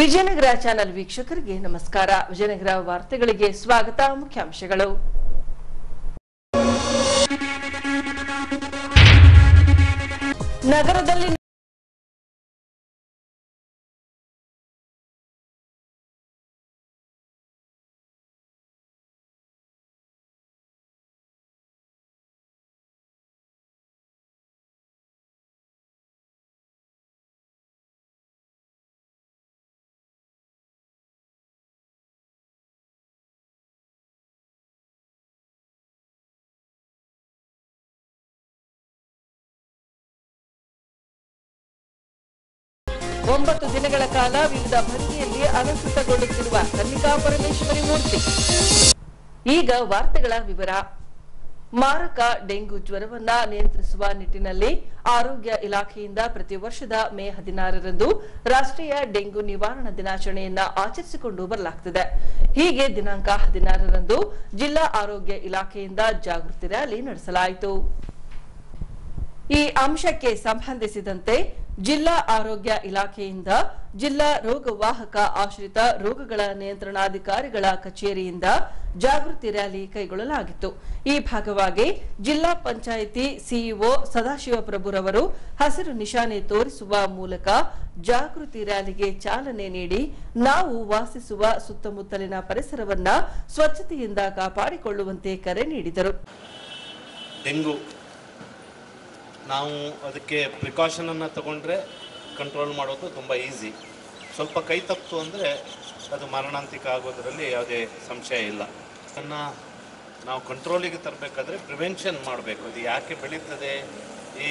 Vijayanagara channel ವೀಕ್ಷಕರಿಗೆ ನಮಸ್ಕಾರ ವಿಜಯನಗರ ವಾರ್ತೆಗಳಿಗೆ ಸ್ವಾಗತ ಮುಖ್ಯಾಂಶಗಳು ನಗರದಲ್ಲಿ ಒಂಬತ್ತು ದಿನಗಳ ಕಾಲ ವಿವಿಧ ಭಂಗಿಯಲ್ಲಿ ಅಲಂಕೃತಗೊಳ್ಳುತ್ತಿರುವ ಕನ್ನಿಕಾ ಪರಮೇಶ್ವರಿ ಮೂರ್ತಿ ಈಗ ವಾರ್ತೆಗಳ ವಿವರ ಮಾರಕ ಡೆಂಗು ಜ್ವರವನ್ನ ನಿಯಂತ್ರಿಸುವ ನಿಟ್ಟಿನಲ್ಲಿ ಆರೋಗ್ಯ ಇಲಾಖೆಯಿಂದ ಪ್ರತಿ ವರ್ಷದ ಮೇ ಹದಿನಾರರಂದು ರಾಷ್ಟ್ರೀಯ ಡೆಂಗು ನಿವಾರಣಾ ದಿನಾಚರಣೆಯನ್ನ ಆಚರಿಸಿಕೊಂಡು ಬರಲಾಗುತ್ತಿದೆ ಹೀಗೆ ದಿನಾಂಕ ಹದಿನಾರರಂದು ಜಿಲ್ಲಾ ಆರೋಗ್ಯ ಇಲಾಖೆಯಿಂದ ಜಾಗೃತಿ ರ್ಯಾಲಿ ನಡೆಸಲಾಯಿತು ಈ ಅಂಶಕ್ಕೆ ಸಂಬಂಧಿಸಿದಂತೆ ಜಿಲ್ಲಾ ಆರೋಗ್ಯ ಇಲಾಖೆಯಿಂದ ಜಿಲ್ಲಾ ರೋಗವಾಹಕ ಆಶ್ರಿತ ರೋಗಗಳ ನಿಯಂತ್ರಣಾಧಿಕಾರಿಗಳ ಕಚೇರಿಯಿಂದ ಜಾಗೃತಿ ರ್ಯಾಲಿ ಕೈಗೊಳ್ಳಲಾಗಿತ್ತು ಈ ಭಾಗವಾಗಿ ಜಿಲ್ಲಾ ಪಂಚಾಯಿತಿ ಸಿಇಒ ಸದಾಶಿವಪ್ರಭುರವರು ಹಸಿರು ನಿಶಾನೆ ತೋರಿಸುವ ಮೂಲಕ ಜಾಗೃತಿ ರ್ಯಾಲಿಗೆ ಚಾಲನೆ ನೀಡಿ ನಾವು ವಾಸಿಸುವ ಸುತ್ತಮುತ್ತಲಿನ ಪರಿಸರವನ್ನ ಸ್ವಚ್ಛತೆಯಿಂದ ಕಾಪಾಡಿಕೊಳ್ಳುವಂತೆ ಕರೆ ನೀಡಿದರು ಡೆಂಗು ನಾವು ಅದಕ್ಕೆ ಪ್ರಿಕಾಷನನ್ನು ತಗೊಂಡ್ರೆ ಕಂಟ್ರೋಲ್ ಮಾಡೋದು ತುಂಬ ಈಸಿ ಸ್ವಲ್ಪ ಕೈ ತಪ್ಪಿತು ಅಂದರೆ ಅದು ಮರಣಾಂತಿಕ ಆಗೋದರಲ್ಲಿ ಯಾವುದೇ ಸಂಶಯ ಇಲ್ಲ ಅದನ್ನು ನಾವು ಕಂಟ್ರೋಲಿಗೆ ತರಬೇಕಾದ್ರೆ ಪ್ರಿವೆನ್ಷನ್ ಮಾಡಬೇಕು ಅದು ಯಾಕೆ ಬೆಳೀತದೆ ಈ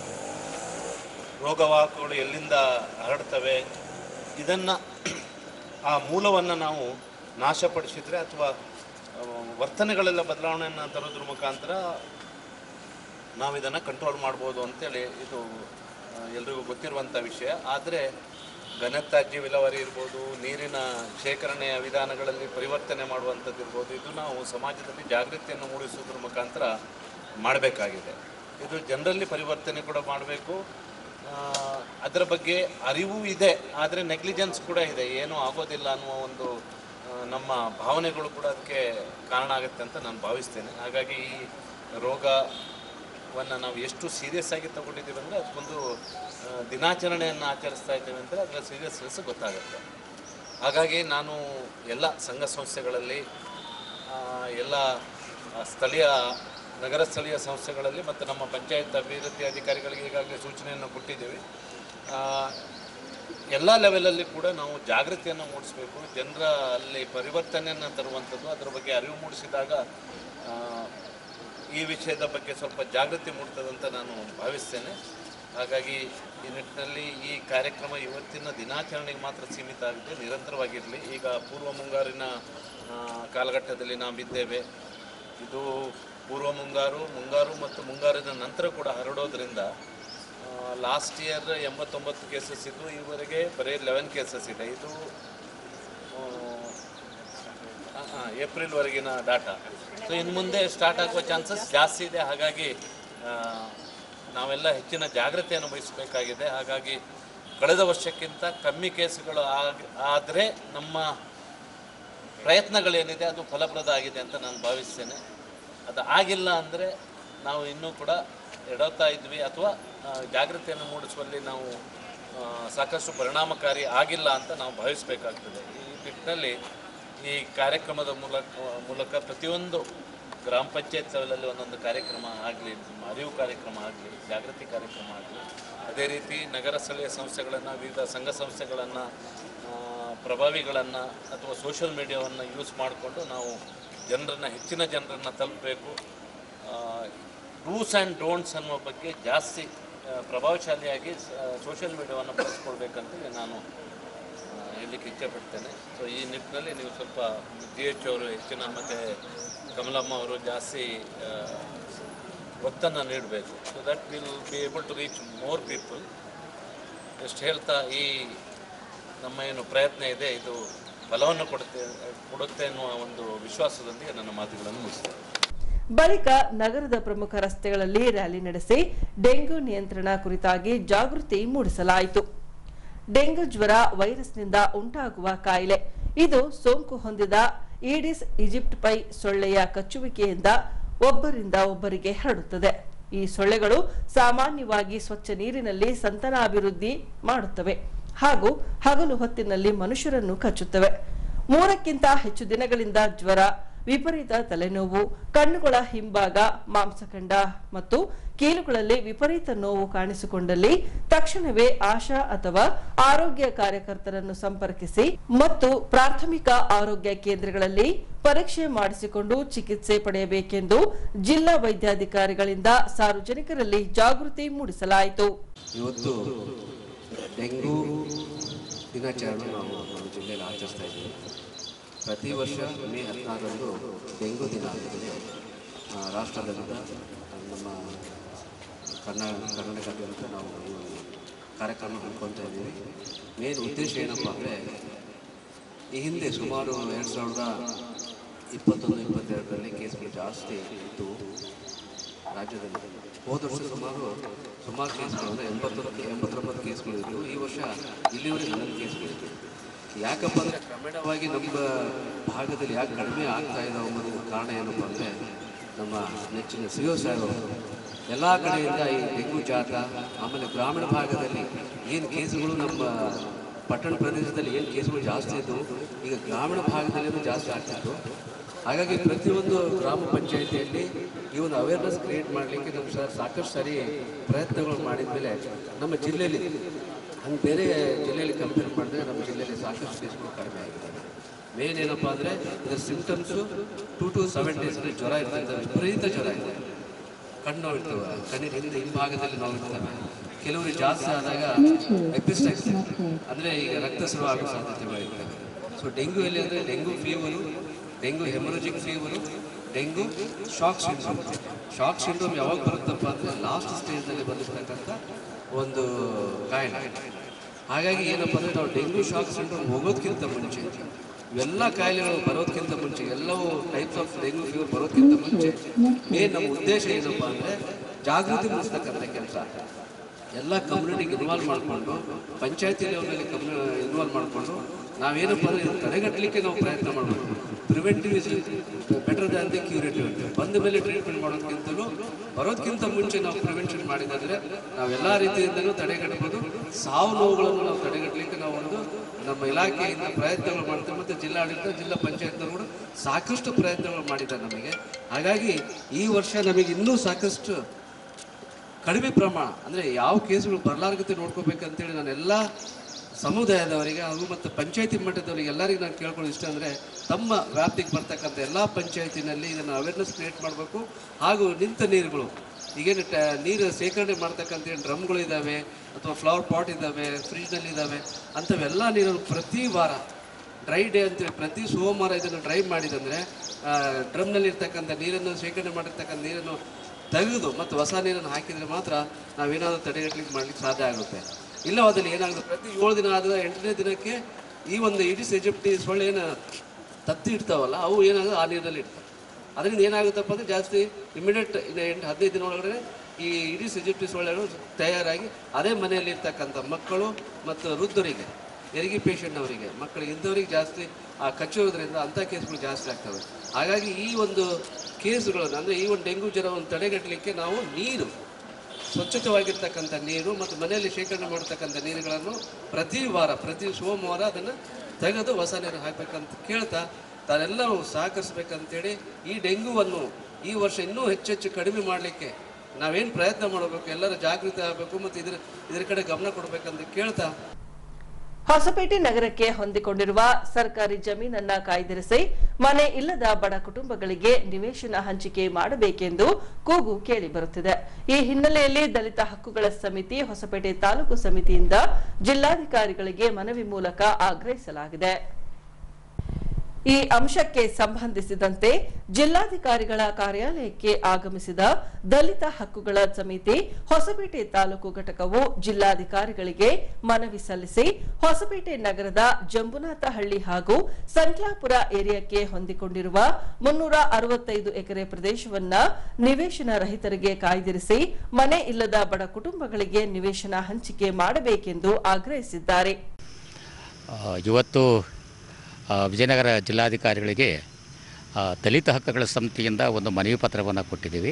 ರೋಗವಾಹಕಗಳು ಎಲ್ಲಿಂದ ಹರಡ್ತವೆ ಇದನ್ನು ಆ ಮೂಲವನ್ನು ನಾವು ನಾಶಪಡಿಸಿದರೆ ಅಥವಾ ಆ, ವರ್ತನೆಗಳೆಲ್ಲ ಬದಲಾವಣೆಯನ್ನು ತರೋದ್ರ ಮುಖಾಂತರ ನಾವು ಇದನ್ನು ಕಂಟ್ರೋಲ್ ಮಾಡ್ಬೋದು ಅಂತೇಳಿ ಇದು ಆ, ಎಲ್ರಿಗೂ ಗೊತ್ತಿರುವಂಥ ವಿಷಯ ಆದರೆ ಘನತ್ಯಾಜ್ಯ ವಿಲೇವಾರಿ ಇರ್ಬೋದು ನೀರಿನ ಶೇಖರಣೆಯ ವಿಧಾನಗಳಲ್ಲಿ ಪರಿವರ್ತನೆ ಮಾಡುವಂಥದ್ದು ಇರ್ಬೋದು ಇದು ನಾವು ಸಮಾಜದಲ್ಲಿ ಜಾಗೃತಿಯನ್ನು ಮೂಡಿಸೋದ್ರ ಮುಖಾಂತರ ಮಾಡಬೇಕಾಗಿದೆ ಇದು ಜನರಲ್ಲಿ ಪರಿವರ್ತನೆ ಕೂಡ ಮಾಡಬೇಕು ಅದರ ಬಗ್ಗೆ ಅರಿವು ಇದೆ ಆದರೆ ನೆಗ್ಲಿಜೆನ್ಸ್ ಕೂಡ ಇದೆ ಏನೂ ಆಗೋದಿಲ್ಲ ಅನ್ನುವ ಒಂದು ಆ, ನಮ್ಮ ಭಾವನೆಗಳು ಕೂಡ ಅದಕ್ಕೆ ಕಾರಣ ಆಗುತ್ತೆ ಅಂತ ನಾನು ಭಾವಿಸ್ತೇನೆ ಹಾಗಾಗಿ ಈ ರೋಗವನ್ನು ನಾವು ಎಷ್ಟು ಸೀರಿಯಸ್ ಆಗಿ ತಗೊಂಡಿದ್ದೀವಿ ಅಂದರೆ ಅದಕ್ಕೊಂದು ಆ, ದಿನಾಚರಣೆಯನ್ನು ಆಚರಿಸ್ತಾ ಇದ್ದೇವೆ ಅಂದರೆ ಅದರ ಸೀರಿಯಸ್ನೆಸ್ ಗೊತ್ತಾಗುತ್ತೆ ಹಾಗಾಗಿ ನಾನು ಎಲ್ಲ ಸಂಘ ಸಂಸ್ಥೆಗಳಲ್ಲಿ ಆ, ಎಲ್ಲ ಆ, ಸ್ಥಳೀಯ ನಗರ ಸ್ಥಳೀಯ ಸಂಸ್ಥೆಗಳಲ್ಲಿ ಮತ್ತು ನಮ್ಮ ಪಂಚಾಯತ್ ಅಭಿವೃದ್ಧಿ ಅಧಿಕಾರಿಗಳಿಗೆ ಈಗಾಗಲೇ ಸೂಚನೆಯನ್ನು ಕೊಟ್ಟಿದ್ದೀವಿ ಆ, ಎಲ್ಲ ಲೆವೆಲಲ್ಲಿ ಕೂಡ ನಾವು ಜಾಗೃತಿಯನ್ನು ಮೂಡಿಸಬೇಕು ಜನರ ಅಲ್ಲಿ ಪರಿವರ್ತನೆಯನ್ನು ತರುವಂಥದ್ದು ಅದರ ಬಗ್ಗೆ ಅರಿವು ಮೂಡಿಸಿದಾಗ ಆ, ಈ ವಿಷಯದ ಬಗ್ಗೆ ಸ್ವಲ್ಪ ಜಾಗೃತಿ ಮೂಡ್ತದಂತ ನಾನು ಭಾವಿಸ್ತೇನೆ ಹಾಗಾಗಿ ಈ ನಿಟ್ಟಿನಲ್ಲಿ ಈ ಕಾರ್ಯಕ್ರಮ ಇವತ್ತಿನ ದಿನಾಚರಣೆಗೆ ಮಾತ್ರ ಸೀಮಿತ ಆಗಿದೆ ನಿರಂತರವಾಗಿರಲಿ ಈಗ ಪೂರ್ವ ಮುಂಗಾರಿನ ಆ, ಕಾಲಘಟ್ಟದಲ್ಲಿ ನಾವಿದ್ದೇವೆ ಇದು ಪೂರ್ವ ಮುಂಗಾರು ಮುಂಗಾರು ಮತ್ತು ಮುಂಗಾರಿನ ನಂತರ ಕೂಡ ಹರಡೋದ್ರಿಂದ ಲಾಸ್ಟ್ ಇಯರ್ ಎಂಬತ್ತೊಂಬತ್ತು ಕೇಸಸ್ ಇದ್ದು ಈವರೆಗೆ ಬರೀ ಲೆವೆನ್ ಕೇಸಸ್ ಇದೆ ಇದು ಆ, ಆ, ಏಪ್ರಿಲ್ವರೆಗಿನ ಡಾಟಾ ಸೊ ಇನ್ನು ಮುಂದೆ ಸ್ಟಾರ್ಟ್ ಆಗುವ ಚಾನ್ಸಸ್ ಜಾಸ್ತಿ ಇದೆ ಹಾಗಾಗಿ ಆ, ನಾವೆಲ್ಲ ಹೆಚ್ಚಿನ ಜಾಗ್ರತೆಯನ್ನು ವಹಿಸಬೇಕಾಗಿದೆ ಹಾಗಾಗಿ ಕಳೆದ ವರ್ಷಕ್ಕಿಂತ ಕಮ್ಮಿ ಕೇಸುಗಳು ಆದರೆ ನಮ್ಮ ಪ್ರಯತ್ನಗಳೇನಿದೆ ಅದು ಫಲಪ್ರದ ಆಗಿದೆ ಅಂತ ನಾನು ಭಾವಿಸ್ತೇನೆ ಅದು ಆಗಿಲ್ಲ ಅಂದರೆ ನಾವು ಇನ್ನೂ ಕೂಡ ಎಡವ್ತಾ ಇದ್ವಿ ಅಥವಾ ಆ, ಜಾಗೃತಿಯನ್ನು ಮೂಡಿಸುವಲ್ಲಿ ನಾವು ಆ, ಸಾಕಷ್ಟು ಪರಿಣಾಮಕಾರಿ ಆಗಿಲ್ಲ ಅಂತ ನಾವು ಭಾವಿಸಬೇಕಾಗ್ತದೆ ಈ ನಿಟ್ಟಿನಲ್ಲಿ ಈ ಕಾರ್ಯಕ್ರಮದ ಮೂಲಕ ಮೂಲಕ ಪ್ರತಿಯೊಂದು ಗ್ರಾಮ ಪಂಚಾಯತ್ ಲೆವೆಲಲ್ಲಿ ಒಂದೊಂದು ಕಾರ್ಯಕ್ರಮ ಆಗಲಿ ಅರಿವು ಕಾರ್ಯಕ್ರಮ ಆಗಲಿ ಜಾಗೃತಿ ಕಾರ್ಯಕ್ರಮ ಆಗಲಿ ಅದೇ ರೀತಿ ನಗರ ಸ್ಥಳೀಯ ಸಂಸ್ಥೆಗಳನ್ನು ವಿವಿಧ ಸಂಘ ಸಂಸ್ಥೆಗಳನ್ನು ಪ್ರಭಾವಿಗಳನ್ನು ಅಥವಾ ಸೋಷಿಯಲ್ ಮೀಡಿಯಾವನ್ನು ಯೂಸ್ ಮಾಡಿಕೊಂಡು ನಾವು ಜನರನ್ನು ಹೆಚ್ಚಿನ ಜನರನ್ನು ತಲುಪಬೇಕು ಡೂಸ್ ಆ್ಯಂಡ್ ಡೋಂಟ್ಸ್ ಅನ್ನುವ ಬಗ್ಗೆ ಜಾಸ್ತಿ ಆ, ಪ್ರಭಾವಶಾಲಿಯಾಗಿ ಸೋಷಿಯಲ್ ಮೀಡಿಯಾವನ್ನು ಬಳಸ್ಕೊಳ್ಬೇಕಂತೇಳಿ ನಾನು ಆ, ಹೇಳಲಿಕ್ಕೆ ಇಚ್ಛೆಪಡ್ತೇನೆ ಸೊ ಈ ನಿಟ್ಟಿನಲ್ಲಿ ನೀವು ಸ್ವಲ್ಪ ಜಿ ಎಚ್ ಅವರು ಹೆಚ್ಚಿನ ಮತ್ತು ಕಮಲಮ್ಮ ಅವರು ಜಾಸ್ತಿ ಆ, ಒತ್ತನ್ನು ನೀಡಬೇಕು so that will be able to reach more people ಎಷ್ಟು ಹೇಳ್ತಾ ಈ ನಮ್ಮ ಏನು ಪ್ರಯತ್ನ ಇದೆ ಇದು ಫಲವನ್ನು ಕೊಡುತ್ತೆ ಕೊಡುತ್ತೆ ಎನ್ನುವ ಒಂದು ವಿಶ್ವಾಸದೊಂದಿಗೆ ನನ್ನ ಮಾತುಗಳನ್ನು ಮುಗಿಸ್ತೇನೆ ಬಳಿಕ ನಗರದ ಪ್ರಮುಖ ರಸ್ತೆಗಳಲ್ಲಿ ರ್ಯಾಲಿ ನಡೆಸಿ ಡೆಂಗ್ಯೂ ನಿಯಂತ್ರಣ ಕುರಿತಾಗಿ ಜಾಗೃತಿ ಮೂಡಿಸಲಾಯಿತು ಡೆಂಗು ಜ್ವರ ವೈರಸ್ನಿಂದ ಉಂಟಾಗುವ ಕಾಯಿಲೆ ಇದು ಸೋಂಕು ಹೊಂದಿದ ಈಡಿಸ್ ಈಜಿಪ್ಟ್ ಪೈ ಸೊಳ್ಳೆಯ ಕಚ್ಚುವಿಕೆಯಿಂದ ಒಬ್ಬರಿಂದ ಒಬ್ಬರಿಗೆ ಹರಡುತ್ತದೆ ಈ ಸೊಳ್ಳೆಗಳು ಸಾಮಾನ್ಯವಾಗಿ ಸ್ವಚ್ಛ ನೀರಿನಲ್ಲಿ ಸಂತಾನಾಭಿವೃದ್ಧಿ ಮಾಡುತ್ತವೆ ಹಾಗೂ ಹಗಲು ಹೊತ್ತಿನಲ್ಲಿ ಮನುಷ್ಯರನ್ನು ಕಚ್ಚುತ್ತವೆ ಮೂರಕ್ಕಿಂತ ಹೆಚ್ಚು ದಿನಗಳಿಂದ ಜ್ವರ ವಿಪರೀತ ತಲೆನೋವು ಕಣ್ಣುಗಳ ಹಿಂಭಾಗ ಮಾಂಸಖಂಡ ಮತ್ತು ಕೀಲುಗಳಲ್ಲಿ ವಿಪರೀತ ನೋವು ಕಾಣಿಸಿಕೊಂಡಲ್ಲಿ ತಕ್ಷಣವೇ ಆಶಾ ಅಥವಾ ಆರೋಗ್ಯ ಕಾರ್ಯಕರ್ತರನ್ನು ಸಂಪರ್ಕಿಸಿ ಮತ್ತು ಪ್ರಾಥಮಿಕ ಆರೋಗ್ಯ ಕೇಂದ್ರಗಳಲ್ಲಿ ಪರೀಕ್ಷೆ ಮಾಡಿಸಿಕೊಂಡು ಚಿಕಿತ್ಸೆ ಪಡೆಯಬೇಕೆಂದು ಜಿಲ್ಲಾ ವೈದ್ಯಾಧಿಕಾರಿಗಳಿಂದ ಸಾರ್ವಜನಿಕರಲ್ಲಿ ಜಾಗೃತಿ ಮೂಡಿಸಲಾಯಿತು ಇವತ್ತು ಡೆಂಗು ದಿನಾಚರಣೆ ನಾವು ನಮ್ಮ ಜಿಲ್ಲೆಯಲ್ಲಿ ಆಚರಿಸ್ತಾ ಇದ್ದೀವಿ ಪ್ರತಿ ವರ್ಷ ಮೇ ಹದಿನಾರರಂದು ಡೆಂಗು ದಿನ ಆಗುತ್ತೆ ಆ, ರಾಷ್ಟ್ರದಾದ್ಯಂತ ನಮ್ಮ ಕರ್ನಾಟಕ ಕರ್ನಾಟಕದಾದ್ಯಂತ ನಾವು ಈ ಒಂದು ಕಾರ್ಯಕ್ರಮ ಹಮ್ಮಿಕೊಳ್ತಾ ಇದ್ದೀವಿ ಮೇನ್ ಉದ್ದೇಶ ಏನಪ್ಪ ಅಂದರೆ ಈ ಹಿಂದೆ ಸುಮಾರು ಎರಡು ಸಾವಿರದ ಇಪ್ಪತ್ತೊಂದು ಇಪ್ಪತ್ತೆರಡರಲ್ಲಿ ಕೇಸ್ಗಳು ಜಾಸ್ತಿ ಇದ್ದು ರಾಜ್ಯದಲ್ಲಿ ಹೋದ ವರ್ಷ ಸುಮಾರು ಸುಮಾರು ಕೇಸ್ಗಳು ಅಂದರೆ ಎಂಬತ್ತೊಂದು ಎಂಬತ್ತೊಂಬತ್ತು ಕೇಸ್ಗಳು ಇದ್ದು ಈ ವರ್ಷ ಇಲ್ಲಿವರೆಗೆ ಹನ್ನೊಂದು ಕೇಸ್ಗಳಿತ್ತು ಯಾಕಪ್ಪ ಅಂದರೆ ಕ್ರಮೇಣವಾಗಿ ನಮ್ಮ ಭಾಗದಲ್ಲಿ ಯಾಕೆ ಕಡಿಮೆ ಆಗ್ತಾ ಇದ್ದಾವೆ ಅನ್ನೋದಕ್ಕೆ ಕಾರಣ ಏನಪ್ಪ ಅಂದರೆ ನಮ್ಮ ನೆಚ್ಚಿನ ಸಿ ಒ ಸಾಹೇಬರು ಎಲ್ಲ ಕಡೆಯಿಂದ ಈ ಡೆಂಗು ಜಾತ ಆಮೇಲೆ ಗ್ರಾಮೀಣ ಭಾಗದಲ್ಲಿ ಏನು ಕೇಸುಗಳು ನಮ್ಮ ಪಟ್ಟಣ ಪ್ರದೇಶದಲ್ಲಿ ಏನು ಕೇಸುಗಳು ಜಾಸ್ತಿ ಇದ್ದವು ಈಗ ಗ್ರಾಮೀಣ ಭಾಗದಲ್ಲಿ ಜಾಸ್ತಿ ಆಗ್ತಿತ್ತು ಹಾಗಾಗಿ ಪ್ರತಿಯೊಂದು ಗ್ರಾಮ ಪಂಚಾಯಿತಿಯಲ್ಲಿ ಈ ಒಂದು ಅವೇರ್ನೆಸ್ ಕ್ರಿಯೇಟ್ ಮಾಡಲಿಕ್ಕೆ ನಮ್ಮ ಸರ್ ಸಾಕಷ್ಟು ಸಾರಿ ಪ್ರಯತ್ನಗಳು ಮಾಡಿದ ಮೇಲೆ ನಮ್ಮ ಜಿಲ್ಲೆಯಲ್ಲಿ ಹಂಗೆ ಬೇರೆ ಜಿಲ್ಲೆಯಲ್ಲಿ ಕಂಪೇರ್ ಮಾಡಿದ್ರೆ ನಮ್ಮ ಜಿಲ್ಲೆಯಲ್ಲಿ ಸಾಕಷ್ಟು ಕೇಸುಗಳು ಕಡಿಮೆ ಆಗಿದೆ ಮೇನ್ ಏನಪ್ಪ ಅಂದರೆ ಇದರ ಸಿಂಟಮ್ಸು ಟೂ ಟು ಸೆವೆನ್ ಡೇಸಲ್ಲಿ ಜ್ವರ ಇರ್ತದೆ ವಿಪರೀತ ಜ್ವರ ಇದೆ ಕಣ್ಣು ನೋವು ಇರ್ತವೆ ಕಣ್ಣಿನ ಹಿಂದೆ ಹಿಂಭಾಗದಲ್ಲಿ ನೋವು ಇರ್ತವೆ ಕೆಲವರು ಜಾಸ್ತಿ ಆದಾಗ ಎಪಿಸ್ಟೆಕ್ಸ್ ಅಂದರೆ ಈಗ ರಕ್ತಸ್ರಾವ ಆಗೋ ಸಾಧ್ಯತೆಗಳಿರ್ತವೆ ಸೊ ಡೆಂಗು ಎಲ್ಲಿ ಅಂದರೆ dengue fever dengue haemorrhagic fever dengue shock syndrome shock syndrome ಯಾವಾಗ ಬರುತ್ತಪ್ಪ ಅಂದರೆ ಲಾಸ್ಟ್ ಸ್ಟೇಜ್ನಲ್ಲಿ ಬಂದಿರ್ತಕ್ಕಂಥ ಒಂದು ಕಾಯಿಲೆ ಹಾಗಾಗಿ ಏನಪ್ಪ ಅಂದರೆ ನಾವು ಡೆಂಗ್ಯೂ ಶಾಕ್ ಸಿಂಡ್ರೋಮ್ ಹೋಗೋದಕ್ಕಿಂತ ಮುಂಚೆ ಇವೆಲ್ಲ ಕಾಯಿಲೆಗಳು ಬರೋದಕ್ಕಿಂತ ಮುಂಚೆ ಎಲ್ಲವೂ ಟೈಪ್ಸ್ ಆಫ್ ಡೆಂಗ್ಯೂ ಫೀವರ್ ಬರೋದಕ್ಕಿಂತ ಮುಂಚೆ ಮೇನ್ ನಮ್ಮ ಉದ್ದೇಶ ಏನಪ್ಪ ಅಂದರೆ ಜಾಗೃತಿ ಮೂಡಿಸ್ತಕ್ಕಂಥ ಕೆಲಸ ಎಲ್ಲ ಕಮ್ಯುನಿಟಿಗೆ ಇನ್ವಾಲ್ವ್ ಮಾಡಿಕೊಂಡು ಪಂಚಾಯತಿ ಲೆವೆಲಲ್ಲಿ ಕಮ್ಯು ಇನ್ವಾಲ್ವ್ ಮಾಡಿಕೊಂಡು ನಾವೇನಪ್ಪ ಅಂದರೆ ಇದನ್ನು ತಡೆಗಟ್ಟಲಿಕ್ಕೆ ನಾವು ಪ್ರಯತ್ನ ಮಾಡಬೇಕು preventive is better than the curative ಅಂತ ಬಂದ ಮೇಲೆ ಟ್ರೀಟ್ಮೆಂಟ್ ಮಾಡೋದಕ್ಕಿಂತಲೂ ಬರೋದಕ್ಕಿಂತ ಮುಂಚೆ ನಾವು ಪ್ರಿವೆನ್ಷನ್ ಮಾಡಿದಂದರೆ ನಾವೆಲ್ಲ ರೀತಿಯಿಂದಲೂ ತಡೆಗಟ್ಟಬಹುದು ಸಾವು ನೋವುಗಳನ್ನು ನಾವು ತಡೆಗಟ್ಟಲಿಕ್ಕೆ ನಾವು ಒಂದು ನಮ್ಮ ಇಲಾಖೆಯಿಂದ ಪ್ರಯತ್ನಗಳು ಮಾಡ್ತೇವೆ ಮತ್ತು ಜಿಲ್ಲಾಡಳಿತ ಜಿಲ್ಲಾ ಪಂಚಾಯತ್ನವರು ಕೂಡ ಸಾಕಷ್ಟು ಪ್ರಯತ್ನಗಳು ಮಾಡಿದ್ದಾರೆ ನಮಗೆ ಹಾಗಾಗಿ ಈ ವರ್ಷ ನಮಗೆ ಇನ್ನೂ ಸಾಕಷ್ಟು ಕಡಿಮೆ ಪ್ರಮಾಣ ಅಂದರೆ ಯಾವ ಕೇಸುಗಳು ಬರಲಾರ್ಗತೆ ನೋಡ್ಕೋಬೇಕಂತೇಳಿ ನಾನು ಎಲ್ಲ ಸಮುದಾಯದವರಿಗೆ ಹಾಗೂ ಮತ್ತು ಪಂಚಾಯತಿ ಮಟ್ಟದವರಿಗೆ ಎಲ್ಲರಿಗೂ ನಾನು ಕೇಳ್ಕೊಳ್ಳೋದು ಇಷ್ಟ ಅಂದರೆ ತಮ್ಮ ವ್ಯಾಪ್ತಿಗೆ ಬರ್ತಕ್ಕಂಥ ಎಲ್ಲ ಪಂಚಾಯತಿನಲ್ಲಿ ಇದನ್ನು ಅವೇರ್ನೆಸ್ ಕ್ರಿಯೇಟ್ ಮಾಡಬೇಕು ಹಾಗೂ ನಿಂತ ನೀರುಗಳು ಈಗೇನು ಟ ನೀರು ಶೇಖರಣೆ ಮಾಡ್ತಕ್ಕಂಥ ಏನು ಡ್ರಮ್ಗಳು ಇದ್ದಾವೆ ಅಥವಾ ಫ್ಲವರ್ ಪಾಟ್ ಇದ್ದಾವೆ ಫ್ರಿಜ್ನಲ್ಲಿ ಇದ್ದಾವೆ ಅಂಥವೆಲ್ಲ ನೀರನ್ನು ಪ್ರತಿ ವಾರ ಡ್ರೈ ಡೇ ಅಂತೇಳಿ ಪ್ರತಿ ಸೋಮವಾರ ಇದನ್ನು ಡ್ರೈ ಮಾಡಿದಂದರೆ ಡ್ರಮ್ನಲ್ಲಿ ಇರ್ತಕ್ಕಂಥ ನೀರನ್ನು ಶೇಖರಣೆ ಮಾಡಿರ್ತಕ್ಕಂಥ ನೀರನ್ನು ತೆಗೆದು ಮತ್ತು ಹೊಸ ನೀರನ್ನು ಹಾಕಿದರೆ ಮಾತ್ರ ನಾವೇನಾದರೂ ತಡೆಗಟ್ಟಲಿಕ್ಕೆ ಮಾಡ್ಲಿಕ್ಕೆ ಸಾಧ್ಯ ಆಗುತ್ತೆ ಇಲ್ಲವಾದಲ್ಲಿ ಏನಾಗುತ್ತೆ ಪ್ರತಿ ಏಳು ದಿನ ಆದ ಎಂಟನೇ ದಿನಕ್ಕೆ ಈ ಒಂದು ಇಡಿಸ್ ಎಜಿಪ್ಟಿ ಸೊಳ್ಳೆ ಏನು ತತ್ತಿ ಇಡ್ತಾವಲ್ಲ ಅವು ಏನಾಗುತ್ತೆ ಆ ನೀರಿನಲ್ಲಿ ಇಡ್ತವೆ ಅದರಿಂದ ಏನಾಗುತ್ತಪ್ಪ ಅಂದರೆ ಜಾಸ್ತಿ ಇಮಿಡಿಯೇಟ್ ಇನ್ನು ಎಂಟು ಹದಿನೈದು ದಿನ ಒಳಗಡೆ ಈ ಇಡೀ ಸಿಜಿಪ್ಟಿ ಸೊಳ್ಳೆಗಳು ತಯಾರಾಗಿ ಅದೇ ಮನೆಯಲ್ಲಿ ಇರ್ತಕ್ಕಂಥ ಮಕ್ಕಳು ಮತ್ತು ವೃದ್ಧರಿಗೆ ಹೆರಿಗೆ ಪೇಷಂಟ್ನವರಿಗೆ ಮಕ್ಕಳಿಗೆ ಇಂಥವರಿಗೆ ಜಾಸ್ತಿ ಆ ಕಚ್ಚುವುದರಿಂದ ಅಂಥ ಕೇಸ್ಗಳು ಜಾಸ್ತಿ ಆಗ್ತವೆ ಹಾಗಾಗಿ ಈ ಒಂದು ಕೇಸುಗಳನ್ನು ಅಂದರೆ ಈ ಒಂದು ಡೆಂಗು ಜ್ವರವನ್ನು ತಡೆಗಟ್ಟಲಿಕ್ಕೆ ನಾವು ನೀರು ಸ್ವಚ್ಛತವಾಗಿರ್ತಕ್ಕಂಥ ನೀರು ಮತ್ತು ಮನೆಯಲ್ಲಿ ಶೇಖರಣೆ ಮಾಡತಕ್ಕಂಥ ನೀರುಗಳನ್ನು ಪ್ರತಿ ವಾರ ಪ್ರತಿ ಸೋಮವಾರ ಅದನ್ನು ತೆಗೆದು ಹೊಸ ನೀರು ಹಾಕಬೇಕಂತ ಕೇಳ್ತಾ ತಾನೆಲ್ಲರೂ ಸಹಕರಿಸ್ಬೇಕಂತೇಳಿ ಈ ಡೆಂಗುವನ್ನು ಈ ವರ್ಷ ಇನ್ನೂ ಹೆಚ್ಚೆಚ್ಚು ಕಡಿಮೆ ಮಾಡಲಿಕ್ಕೆ ನಾವೇನು ಪ್ರಯತ್ನ ಮಾಡಬೇಕು ಎಲ್ಲರೂ ಜಾಗೃತಿ ಆಗಬೇಕು ಮತ್ತು ಇದರ ಇದರ ಕಡೆ ಗಮನ ಕೊಡಬೇಕಂತ ಕೇಳ್ತಾ ಹೊಸಪೇಟೆ ನಗರಕ್ಕೆ ಹೊಂದಿಕೊಂಡಿರುವ ಸರ್ಕಾರಿ ಜಮೀನನ್ನ ಕಾಯ್ದಿರಿಸಿ ಮನೆ ಇಲ್ಲದ ಬಡ ಕುಟುಂಬಗಳಿಗೆ ನಿವೇಶನ ಹಂಚಿಕೆ ಮಾಡಬೇಕೆಂದು ಕೂಗು ಕೇಳಿಬರುತ್ತಿದೆ ಈ ಹಿನ್ನೆಲೆಯಲ್ಲಿ ದಲಿತ ಹಕ್ಕುಗಳ ಸಮಿತಿ ಹೊಸಪೇಟೆ ತಾಲೂಕು ಸಮಿತಿಯಿಂದ ಜಿಲ್ಲಾಧಿಕಾರಿಗಳಿಗೆ ಮನವಿ ಮೂಲಕ ಆಗ್ರಹಿಸಲಾಗಿದೆ ಈ ಅಂಶಕ್ಕೆ ಸಂಬಂಧಿಸಿದಂತೆ ಜಿಲ್ಲಾಧಿಕಾರಿಗಳ ಕಾರ್ಯಾಲಯಕ್ಕೆ ಆಗಮಿಸಿದ ದಲಿತ ಹಕ್ಕುಗಳ ಸಮಿತಿ ಹೊಸಪೇಟೆ ತಾಲೂಕು ಘಟಕವು ಜಿಲ್ಲಾಧಿಕಾರಿಗಳಿಗೆ ಮನವಿ ಸಲ್ಲಿಸಿ ಹೊಸಪೇಟೆ ನಗರದ ಜಂಬುನಾಥಹಳ್ಳಿ ಹಾಗೂ ಸಂಕ್ಲಾಪುರ ಏರಿಯಾಕ್ಕೆ ಹೊಂದಿಕೊಂಡಿರುವ ಮುನ್ನೂರ ಅರವತ್ತೈದು ಎಕರೆ ಪ್ರದೇಶವನ್ನ ನಿವೇಶನ ರಹಿತರಿಗೆ ಕಾಯ್ದಿರಿಸಿ ಮನೆ ಇಲ್ಲದ ಬಡ ಕುಟುಂಬಗಳಿಗೆ ನಿವೇಶನ ಹಂಚಿಕೆ ಮಾಡಬೇಕೆಂದು ಆಗ್ರಹಿಸಿದ್ದಾರೆ ಆ, ಇವತ್ತು ಆ, ವಿಜಯನಗರ ಜಿಲ್ಲಾಧಿಕಾರಿಗಳಿಗೆ ಆ, ದಲಿತ ಹಕ್ಕುಗಳ ಸಮಿತಿಯಿಂದ ಒಂದು ಮನವಿ ಪತ್ರವನ್ನು ಕೊಟ್ಟಿದ್ದೀವಿ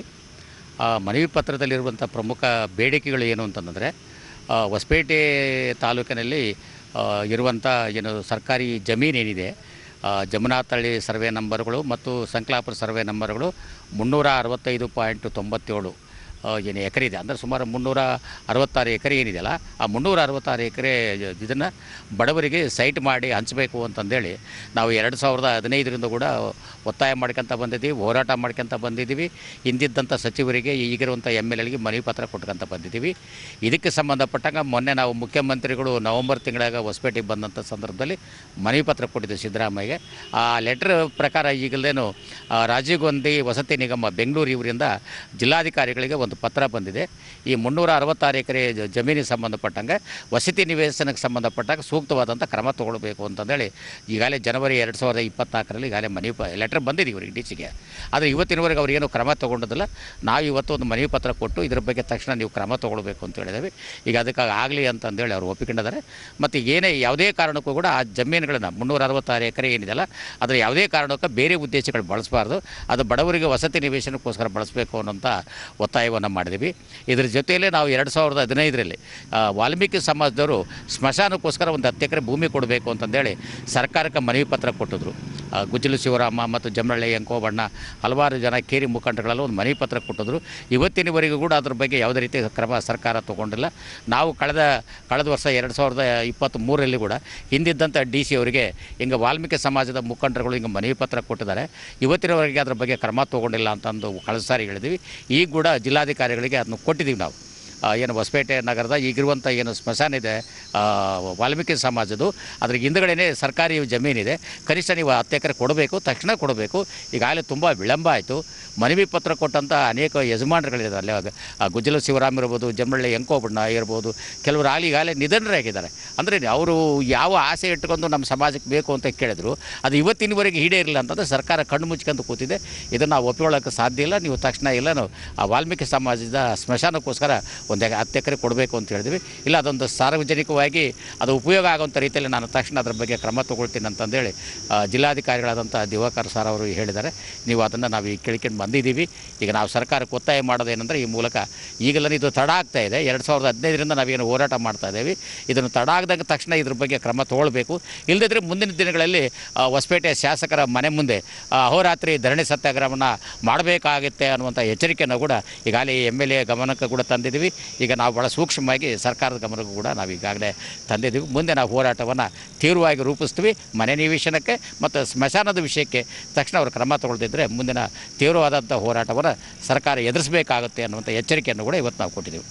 ಆ ಮನವಿ ಪತ್ರದಲ್ಲಿರುವಂಥ ಪ್ರಮುಖ ಬೇಡಿಕೆಗಳು ಏನು ಅಂತಂದರೆ ಆ, ಹೊಸಪೇಟೆ ತಾಲೂಕಿನಲ್ಲಿ ಆ, ಇರುವಂಥ ಏನು ಸರ್ಕಾರಿ ಜಮೀನೇನಿದೆ ಆ, ಜಮುನಾಥಳ್ಳಿ ಸರ್ವೆ ನಂಬರ್ಗಳು ಮತ್ತು ಸಂಕ್ಲಾಪುರ ಸರ್ವೆ ನಂಬರ್ಗಳು ಮುನ್ನೂರ ಅರವತ್ತೈದು ಪಾಯಿಂಟ್ ತೊಂಬತ್ತೇಳು ಆ, ಏನು ಎಕರೆ ಇದೆ ಅಂದರೆ ಸುಮಾರು ಮುನ್ನೂರ ಅರವತ್ತಾರು ಎಕರೆ ಏನಿದೆಯಲ್ಲ ಆ ಮುನ್ನೂರ ಅರವತ್ತಾರು ಎಕರೆ ಇದನ್ನು ಬಡವರಿಗೆ ಸೈಟ್ ಮಾಡಿ ಹಂಚಬೇಕು ಅಂತಂದೇಳಿ ನಾವು ಎರಡು ಸಾವಿರದ ಹದಿನೈದರಿಂದ ಕೂಡ ಒತ್ತಾಯ ಮಾಡ್ಕೊಂತ ಬಂದಿದ್ದೀವಿ ಹೋರಾಟ ಮಾಡ್ಕೊಂತ ಬಂದಿದ್ದೀವಿ ಹಿಂದಿದ್ದಂಥ ಸಚಿವರಿಗೆ ಈಗಿರುವಂಥ ಎಮ್ ಎಲ್ ಎಲ್ಗೆ ಮನವಿ ಪತ್ರ ಕೊಟ್ಕೊಂತ ಬಂದಿದ್ದೀವಿ ಇದಕ್ಕೆ ಸಂಬಂಧಪಟ್ಟಂಗೆ ಮೊನ್ನೆ ನಾವು ಮುಖ್ಯಮಂತ್ರಿಗಳು ನವಂಬರ್ ತಿಂಗಳಾಗ ಹೊಸಪೇಟೆಗೆ ಬಂದಂಥ ಸಂದರ್ಭದಲ್ಲಿ ಮನವಿ ಪತ್ರ ಕೊಟ್ಟಿದ್ದೆ ಸಿದ್ದರಾಮಯ್ಯಗೆ ಆ ಲೆಟರ್ ಪ್ರಕಾರ ಈಗಲೇನು ಆ, ರಾಜೀವ್ ಗಾಂಧಿ ವಸತಿ ನಿಗಮ ಬೆಂಗಳೂರು ಇವರಿಂದ ಜಿಲ್ಲಾಧಿಕಾರಿಗಳಿಗೆ ಒಂದು ಪತ್ರ ಬಂದಿದೆ ಈ ಮುನ್ನೂರ ಅರವತ್ತಾರು ಎಕರೆ ಜ- ಜಮೀನಿಗೆ ಸಂಬಂಧಪಟ್ಟಂಗೆ ವಸತಿ ನಿವೇಶನಕ್ಕೆ ಸಂಬಂಧಪಟ್ಟಾಗ ಸೂಕ್ತವಾದಂಥ ಕ್ರಮ ತಗೊಳ್ಬೇಕು ಅಂತಂದೇಳಿ ಈಗಾಗಲೇ ಜನವರಿ ಎರಡು ಸಾವಿರದ ಇಪ್ಪತ್ನಾಲ್ಕರಲ್ಲಿ ಈಗಾಗಲೇ ಮನವಿ ಪ ಲೆಟರ್ ಬಂದಿದೆ ಇವರಿಗೆ ಡಿ ಸಿಗೆ ಆದರೆ ಇವತ್ತಿನವರೆಗೆ ಅವ್ರು ಏನೂ ಕ್ರಮ ತೊಗೊಂಡದಿಲ್ಲ ನಾವು ಇವತ್ತು ಒಂದು ಮನವಿ ಪತ್ರ ಕೊಟ್ಟು ಇದ್ರ ಬಗ್ಗೆ ತಕ್ಷಣ ನೀವು ಕ್ರಮ ತೊಗೊಳ್ಬೇಕು ಅಂತ ಹೇಳಿದ್ದೇವೆ ಈಗ ಅದಕ್ಕೆ ಆಗಲಿ ಅಂತಂದೇಳಿ ಅವ್ರು ಒಪ್ಪಿಕೊಂಡಿದ್ದಾರೆ ಮತ್ತು ಏನೇ ಯಾವುದೇ ಕಾರಣಕ್ಕೂ ಕೂಡ ಆ ಜಮೀನುಗಳನ್ನ ಮುನ್ನೂರ ಅರವತ್ತಾರು ಎಕರೆ ಏನಿದೆಯಲ್ಲ ಅದರ ಯಾವುದೇ ಕಾರಣಕ್ಕೂ ಬೇರೆ ಉದ್ದೇಶಗಳು ಬಳಸಬಾರ್ದು ಅದು ಬಡವರಿಗೆ ವಸತಿ ನಿವೇಶನಕ್ಕೋಸ್ಕರ ಬಳಸಬೇಕು ಅನ್ನೋಂಥ ಒತ್ತಾಯವನ್ನು ಮಾಡಿದ್ವಿ ಇದ್ರ ಜೊತೆಯಲ್ಲೇ ನಾವು ಎರಡು ಸಾವಿರದ ಹದಿನೈದರಲ್ಲಿ ಆ, ವಾಲ್ಮೀಕಿ ಸಮಾಜದವರು ಸ್ಮಶಾನಕ್ಕೋಸ್ಕರ ಒಂದು ಹತ್ತು ಎಕರೆ ಭೂಮಿ ಕೊಡಬೇಕು ಅಂತಂದೇಳಿ ಸರ್ಕಾರಕ್ಕೆ ಮನವಿ ಪತ್ರ ಕೊಟ್ಟಿದ್ರು ಆ, ಗುಜ್ಜಲು ಶಿವರಾಮ ಮತ್ತು ಜಮರಳ್ಳಿ ಎಂಕೋಬಣ್ಣ ಹಲವಾರು ಜನ ಕೇರಿ ಮುಖಂಡಗಳೆಲ್ಲ ಒಂದು ಮನವಿ ಪತ್ರ ಕೊಟ್ಟಿದ್ರು ಇವತ್ತಿನವರೆಗೂ ಕೂಡ ಅದ್ರ ಬಗ್ಗೆ ಯಾವುದೇ ರೀತಿ ಕ್ರಮ ಸರ್ಕಾರ ತಗೊಂಡಿಲ್ಲ ನಾವು ಕಳೆದ ಕಳೆದ ವರ್ಷ ಎರಡು ಸಾವಿರದ ಇಪ್ಪತ್ತ್ ಮೂರರಲ್ಲಿ ಕೂಡ ಹಿಂದಿದ್ದಂಥ ಡಿ ಸಿ ಅವರಿಗೆ ಹಿಂಗೆ ವಾಲ್ಮೀಕಿ ಸಮಾಜದ ಮುಖಂಡರುಗಳು ಹಿಂಗೆ ಮನವಿ ಪತ್ರ ಕೊಟ್ಟಿದ್ದಾರೆ ಇವತ್ತಿನವರೆಗೆ ಅದ್ರ ಬಗ್ಗೆ ಕ್ರಮ ತೊಗೊಂಡಿಲ್ಲ ಅಂತಂದು ಕಳೆದ ಸಾರಿ ಹೇಳಿದ್ವಿ ಈಗ ಕೂಡ ಜಿಲ್ಲಾಧಿಕಾರಿಗಳಿಗೆ ಅದನ್ನು ಕೊಟ್ಟಿದ್ದೀವಿ ನಾವು ಆ, ಏನು ಹೊಸಪೇಟೆ ನಗರದ ಈಗಿರುವಂಥ ಏನು ಸ್ಮಶಾನ ಇದೆ ಆ, ವಾಲ್ಮೀಕಿ ಸಮಾಜದ್ದು ಅದ್ರ ಹಿಂದುಗಡೆನೇ ಸರ್ಕಾರಿ ಜಮೀನಿದೆ ಕನಿಷ್ಠ ನೀವು ಹತ್ತು ಎಕರೆ ಕೊಡಬೇಕು ತಕ್ಷಣ ಕೊಡಬೇಕು ಈಗಾಗಲೇ ತುಂಬ ವಿಳಂಬ ಆಯಿತು ಮನವಿ ಪತ್ರ ಕೊಟ್ಟಂಥ ಅನೇಕ ಯಜಮಾನರುಗಳಿದ್ದಾರೆ ಅಲ್ಲಿ ಆಗ ಆ ಗುಜ್ಜಲ ಶಿವರಾಮ್ ಇರ್ಬೋದು ಜಮರಳ್ಳಿ ಎಂಕೋಬಣ್ಣ ಇರ್ಬೋದು ಕೆಲವರು ಆಗಲಿ ಈಗಾಗಲೇ ನಿಧನರಾಗಿದ್ದಾರೆ ಅಂದರೆ ಅವರು ಯಾವ ಆಸೆ ಇಟ್ಕೊಂಡು ನಮ್ಮ ಸಮಾಜಕ್ಕೆ ಬೇಕು ಅಂತ ಕೇಳಿದ್ರು ಅದು ಇವತ್ತಿನವರೆಗೆ ಈಡೇರಿಲ್ಲ ಅಂತಂದರೆ ಸರ್ಕಾರ ಕಣ್ಣು ಮುಚ್ಕೊಂಡು ಕೂತಿದೆ ಇದನ್ನು ನಾವು ಒಪ್ಪಿಕೊಳ್ಳೋಕ್ಕೆ ಸಾಧ್ಯ ಇಲ್ಲ ನೀವು ತಕ್ಷಣ ಎಲ್ಲನೂ ಆ ವಾಲ್ಮೀಕಿ ಸಮಾಜದ ಸ್ಮಶಾನಕ್ಕೋಸ್ಕರ ಒಂದು ಎಕ- ಹತ್ತು ಎಕರೆ ಕೊಡಬೇಕು ಅಂತ ಹೇಳಿದ್ವಿ ಇಲ್ಲ ಅದೊಂದು ಸಾರ್ವಜನಿಕವಾಗಿ ಅದು ಉಪಯೋಗ ಆಗುವಂಥ ರೀತಿಯಲ್ಲಿ ನಾನು ತಕ್ಷಣ ಅದ್ರ ಬಗ್ಗೆ ಕ್ರಮ ತೊಗೊಳ್ತೀನಿ ಅಂತಂದೇಳಿ ಆ, ಜಿಲ್ಲಾಧಿಕಾರಿಗಳಾದಂಥ ದಿವಾಕರ್ ಸರ್ ಅವರು ಹೇಳಿದ್ದಾರೆ ನೀವು ಅದನ್ನು ನಾವು ಈಗ ಕೇಳ್ಕೊಂಡು ಬಂದಿದ್ದೀವಿ ಈಗ ನಾವು ಸರ್ಕಾರಕ್ಕೆ ಒತ್ತಾಯ ಮಾಡೋದೇನೆಂದರೆ ಈ ಮೂಲಕ ಈಗಲೇ ಇದು ತಡ ಆಗ್ತಾ ಇದೆ ಎರಡು ಸಾವಿರದ ಹದಿನೈದರಿಂದ ನಾವೇನು ಹೋರಾಟ ಮಾಡ್ತಾ ಇದ್ದೇವೆ ಇದನ್ನು ತಡ ಆಗದಾಗ ತಕ್ಷಣ ಇದ್ರ ಬಗ್ಗೆ ಕ್ರಮ ತೊಗೊಳ್ಬೇಕು ಇಲ್ಲದಿದ್ದರೆ ಮುಂದಿನ ದಿನಗಳಲ್ಲಿ ಆ, ಹೊಸಪೇಟೆ ಶಾಸಕರ ಮನೆ ಮುಂದೆ ಆ, ಅಹೋರಾತ್ರಿ ಧರಣಿ ಸತ್ಯಾಗ್ರಹವನ್ನು ಮಾಡಬೇಕಾಗುತ್ತೆ ಅನ್ನುವಂಥ ಎಚ್ಚರಿಕೆಯನ್ನು ಕೂಡ ಈಗಾಗಲೇ ಎಮ್ ಎಲ್ ಎ ಗಮನಕ್ಕೆ ಕೂಡ ತಂದಿದ್ದೀವಿ ಈಗ ನಾವು ಭಾಳ ಸೂಕ್ಷ್ಮವಾಗಿ ಸರ್ಕಾರದ ಗಮನಕ್ಕೂ ಕೂಡ ನಾವು ಈಗಾಗಲೇ ತಂದಿದ್ದೀವಿ ಮುಂದೆ ನಾವು ಹೋರಾಟವನ್ನು ತೀವ್ರವಾಗಿ ರೂಪಿಸ್ತೀವಿ ಮನೆ ನಿವೇಶನಕ್ಕೆ ಮತ್ತು ಸ್ಮಶಾನದ ವಿಷಯಕ್ಕೆ ತಕ್ಷಣ ಅವರು ಕ್ರಮ ತಗೊಳ್ತಿದ್ರೆ ಮುಂದಿನ ತೀವ್ರವಾದಂಥ ಹೋರಾಟವನ್ನು ಸರ್ಕಾರ ಎದುರಿಸಬೇಕಾಗುತ್ತೆ ಅನ್ನುವಂಥ ಎಚ್ಚರಿಕೆಯನ್ನು ಕೂಡ ಇವತ್ತು ನಾವು ಕೊಟ್ಟಿದ್ದೀವಿ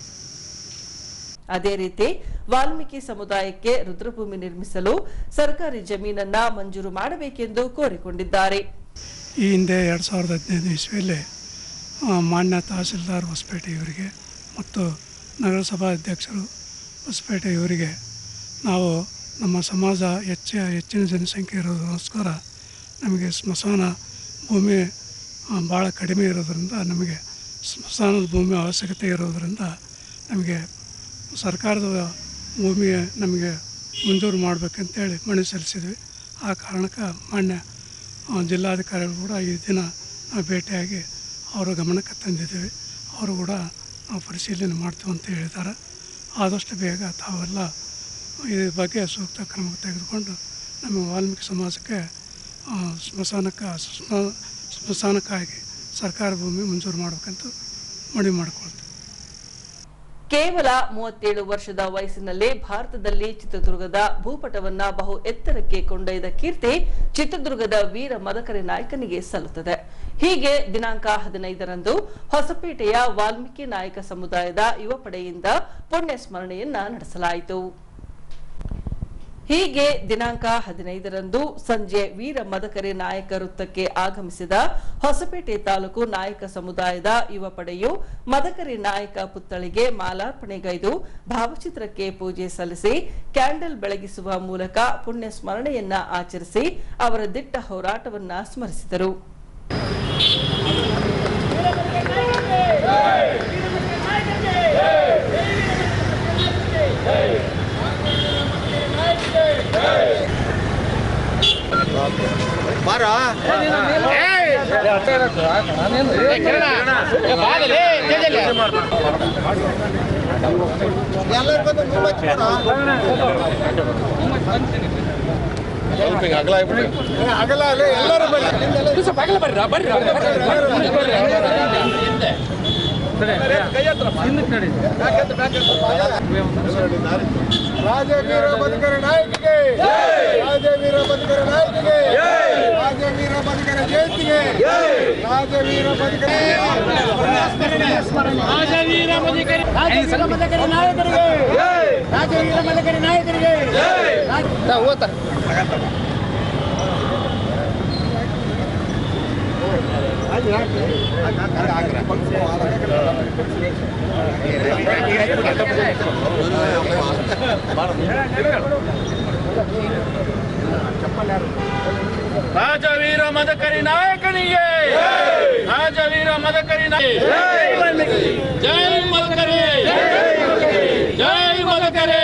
ಅದೇ ರೀತಿ ವಾಲ್ಮೀಕಿ ಸಮುದಾಯಕ್ಕೆ ರುದ್ರಭೂಮಿ ನಿರ್ಮಿಸಲು ಸರ್ಕಾರಿ ಜಮೀನನ್ನ ಮಂಜೂರು ಮಾಡಬೇಕೆಂದು ಕೋರಿಕೊಂಡಿದ್ದಾರೆ ಈ ಹಿಂದೆ ಎರಡು ಸಾವಿರದ ಹದಿನೈದು ಇಸ್ವಿಯಲ್ಲಿ ಆ, ಮಾನ್ಯ ತಹಸೀಲ್ದಾರ್ ಹೊಸಪೇಟೆ ಇವರಿಗೆ ಮತ್ತು ನಗರಸಭಾ ಅಧ್ಯಕ್ಷರು ಹೊಸಪೇಟೆ ಇವರಿಗೆ ನಾವು ನಮ್ಮ ಸಮಾಜ ಹೆಚ್ಚ ಹೆಚ್ಚಿನ ಜನಸಂಖ್ಯೆ ಇರೋದಕ್ಕೋಸ್ಕರ ನಮಗೆ ಸ್ಮಶಾನ ಭೂಮಿ ಆ, ಭಾಳ ಕಡಿಮೆ ಇರೋದರಿಂದ ನಮಗೆ ಸ್ಮಶಾನದ ಭೂಮಿ ಅವಶ್ಯಕತೆ ಇರೋದರಿಂದ ನಮಗೆ ಸರ್ಕಾರದ ಭೂಮಿ ನಮಗೆ ಮಂಜೂರು ಮಾಡಬೇಕಂತೇಳಿ ಮನವಿ ಸಲ್ಲಿಸಿದ್ವಿ ಆ ಕಾರಣಕ್ಕೆ ಮಾನ್ಯ ಆ, ಜಿಲ್ಲಾಧಿಕಾರಿಗಳು ಕೂಡ ಈ ದಿನ ನಾವು ಭೇಟಿಯಾಗಿ ಅವರ ಗಮನಕ್ಕೆ ತಂದಿದ್ದೀವಿ ಅವರು ಕೂಡ ನಾವು ಪರಿಶೀಲನೆ ಮಾಡ್ತೀವಿ ಅಂತ ಹೇಳಿದ್ದಾರೆ ಆದಷ್ಟು ಬೇಗ ತಾವೆಲ್ಲ ಈ ಬಗ್ಗೆ ಸೂಕ್ತ ಕ್ರಮ ತೆಗೆದುಕೊಂಡು ನಮ್ಮ ವಾಲ್ಮೀಕಿ ಸಮಾಜಕ್ಕೆ ಆ, ಸ್ಮಶಾನಕ್ಕೆ ಸ್ಮ- ಸ್ಮಶಾನಕ್ಕಾಗಿ ಸರ್ಕಾರ ಭೂಮಿ ಮಂಜೂರು ಮಾಡಬೇಕಂತ ಮನವಿ ಮಾಡಿಕೊಳ್ತೀವಿ ಕೇವಲ ಮೂವತ್ತೇಳು ವರ್ಷದ ವಯಸ್ಸಿನಲ್ಲೇ ಭಾರತದಲ್ಲಿ ಚಿತ್ರದುರ್ಗದ ಭೂಪಟವನ್ನ ಬಹು ಎತ್ತರಕ್ಕೆ ಕೊಂಡೊಯ್ದ ಕೀರ್ತಿ ಚಿತ್ರದುರ್ಗದ ವೀರ ಮದಕರಿ ನಾಯಕನಿಗೆ ಸಲ್ಲುತ್ತದೆ ಹೀಗೆ ದಿನಾಂಕ ಹದಿನೈದರಂದು ಹೊಸಪೇಟೆಯ ವಾಲ್ಮೀಕಿ ನಾಯಕ ಸಮುದಾಯದ ಯುವ ಪಡೆಯಿಂದ ಪುಣ್ಯ ಸ್ಮರಣೆಯನ್ನ ನಡೆಸಲಾಯಿತು ಹೀಗೆ ದಿನಾಂಕ ಹದಿನೈದರಂದು ಸಂಜೆ ವೀರ ಮದಕರಿ ನಾಯಕ ವೃತ್ತಕ್ಕೆ ಆಗಮಿಸಿದ ಹೊಸಪೇಟೆ ತಾಲೂಕು ನಾಯಕ ಸಮುದಾಯದ ಯುವ ಪಡೆಯು ಮದಕರಿ ನಾಯಕ ಪುತ್ಥಳಿಗೆ ಮಾಲಾರ್ಪಣೆಗೈದು ಭಾವಚಿತ್ರಕ್ಕೆ ಪೂಜೆ ಸಲ್ಲಿಸಿ ಕ್ಯಾಂಡಲ್ ಬೆಳಗಿಸುವ ಮೂಲಕ ಪುಣ್ಯ ಸ್ಮರಣೆಯನ್ನ ಆಚರಿಸಿ ಅವರ ದಿಟ್ಟ ಹೋರಾಟವನ್ನ ಸ್ಮರಿಸಿದರು ರಾಜವೀರ ಬದುಕರ ನಾಯಕಿಗೆ ರಾಜವೀರ ಬದುಕರ ನಾಯಕಿಗೆ ರಾಜವೀರ ಬದುಕರ ಜಯಂತಿಗೆ ರಾಜವೀರ ಬದುಕರ ರಾಜವೀರ ಬದುಕರಿ ರಾಜವೀರ ಬದುಕರಿ ನಾಯಕರಿಗೆ ರಾಜವೀರ ಬದುಕರಿ ನಾಯಕರಿಗೆ ರಾಜವೀರ ಮದಕರಿ ನಾಯಕನಿಗೆ ರಾಜವೀರ ಮದಕರಿ ನಾಯಕ ಜೈ ಮದಕರಿ ಜೈ ಮದಕರಿ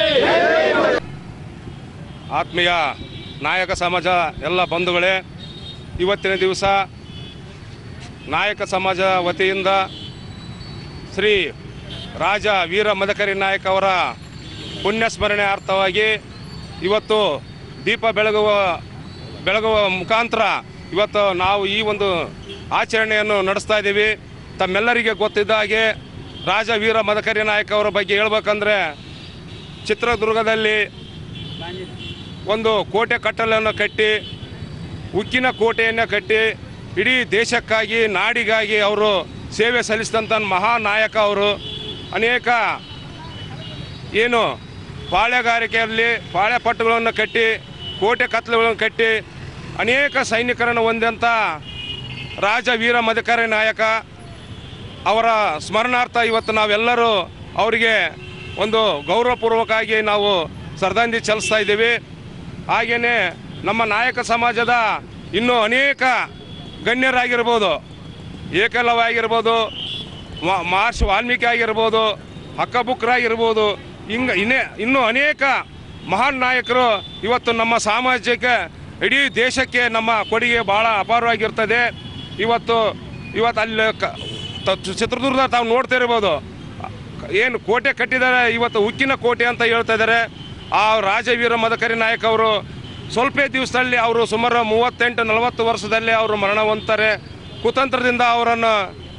ಆತ್ಮೀಯ ನಾಯಕ ಸಮಾಜ ಎಲ್ಲ ಬಂಧುಗಳೇ ಇವತ್ತಿನ ದಿವಸ ನಾಯಕ ಸಮಾಜ ವತಿಯಿಂದ ಶ್ರೀ ರಾಜ ವೀರ ಮದಕರಿ ನಾಯಕ್ ಅವರ ಪುಣ್ಯ ಸ್ಮರಣೆ ಅರ್ಥವಾಗಿ ಇವತ್ತು ದೀಪ ಬೆಳಗುವ ಬೆಳಗುವ ಮುಖಾಂತರ ಇವತ್ತು ನಾವು ಈ ಒಂದು ಆಚರಣೆಯನ್ನು ನಡೆಸ್ತಾ ಇದ್ದೀವಿ ತಮ್ಮೆಲ್ಲರಿಗೆ ಗೊತ್ತಿದ್ದ ಹಾಗೆ ರಾಜ ವೀರ ಮದಕರಿ ನಾಯಕ್ ಅವರ ಬಗ್ಗೆ ಹೇಳ್ಬೇಕಂದ್ರೆ ಚಿತ್ರದುರ್ಗದಲ್ಲಿ ಒಂದು ಕೋಟೆ ಕಟ್ಟಲನ್ನು ಕಟ್ಟಿ ಉಕ್ಕಿನ ಕೋಟೆಯನ್ನು ಕಟ್ಟಿ ಇಡೀ ದೇಶಕ್ಕಾಗಿ ನಾಡಿಗಾಗಿ ಅವರು ಸೇವೆ ಸಲ್ಲಿಸಿದಂಥ ಮಹಾನ್ ನಾಯಕ ಅವರು ಅನೇಕ ಏನು ಪಾಳೆಗಾರಿಕೆಯಲ್ಲಿ ಪಾಳೆಪಟ್ಟುಗಳನ್ನು ಕಟ್ಟಿ ಕೋಟೆ ಕತ್ತಲುಗಳನ್ನು ಕಟ್ಟಿ ಅನೇಕ ಸೈನಿಕರನ್ನು ಹೊಂದಂಥ ರಾಜ ವೀರ ಮದಕರಿ ನಾಯಕ ಅವರ ಸ್ಮರಣಾರ್ಥ ಇವತ್ತು ನಾವೆಲ್ಲರೂ ಅವರಿಗೆ ಒಂದು ಗೌರವಪೂರ್ವಕವಾಗಿ ನಾವು ಶ್ರದ್ಧಾಂಜಲಿ ಸಲ್ಲಿಸ್ತಾ ಇದ್ದೀವಿ ಹಾಗೆಯೇ ನಮ್ಮ ನಾಯಕ ಸಮಾಜದ ಇನ್ನೂ ಅನೇಕ ಗಣ್ಯರಾಗಿರ್ಬೋದು ಏಕಲವ್ಯ ಆಗಿರ್ಬೋದು ಮ- ಮಹರ್ಷಿ ವಾಲ್ಮೀಕಿ ಆಗಿರ್ಬೋದು ಹಕ್ಕಬುಕ್ರಾಗಿರ್ಬೋದು ಹಿಂಗೆ ಇನ್ನೇ ಇನ್ನೂ ಅನೇಕ ಮಹಾನ್ ನಾಯಕರು ಇವತ್ತು ನಮ್ಮ ಸಮಾಜಕ್ಕೆ ಇಡೀ ದೇಶಕ್ಕೆ ನಮ್ಮ ಕೊಡುಗೆ ಭಾಳ ಅಪಾರವಾಗಿರ್ತದೆ ಇವತ್ತು ಇವತ್ತು ಅಲ್ಲಿ ಕ- ತ- ಚಿತ್ರದುರ್ಗ ತಾವು ನೋಡ್ತಾ ಇರ್ಬೋದು ಏನು ಕೋಟೆ ಕಟ್ಟಿದ್ದಾರೆ ಇವತ್ತು ಉಕ್ಕಿನ ಕೋಟೆ ಅಂತ ಹೇಳ್ತಾ ಇದ್ದಾರೆ ಆ ರಾಜವೀರ ಮದಕರಿ ನಾಯಕ್ ಅವರು ಸ್ವಲ್ಪ ದಿವಸದಲ್ಲಿ ಅವರು ಸುಮಾರು ಮೂವತ್ತೆಂಟು ನಲವತ್ತು ವರ್ಷದಲ್ಲಿ ಅವರು ಮರಣ ಹೊಂದ್ತಾರೆ ಕುತಂತ್ರದಿಂದ ಅವರನ್ನು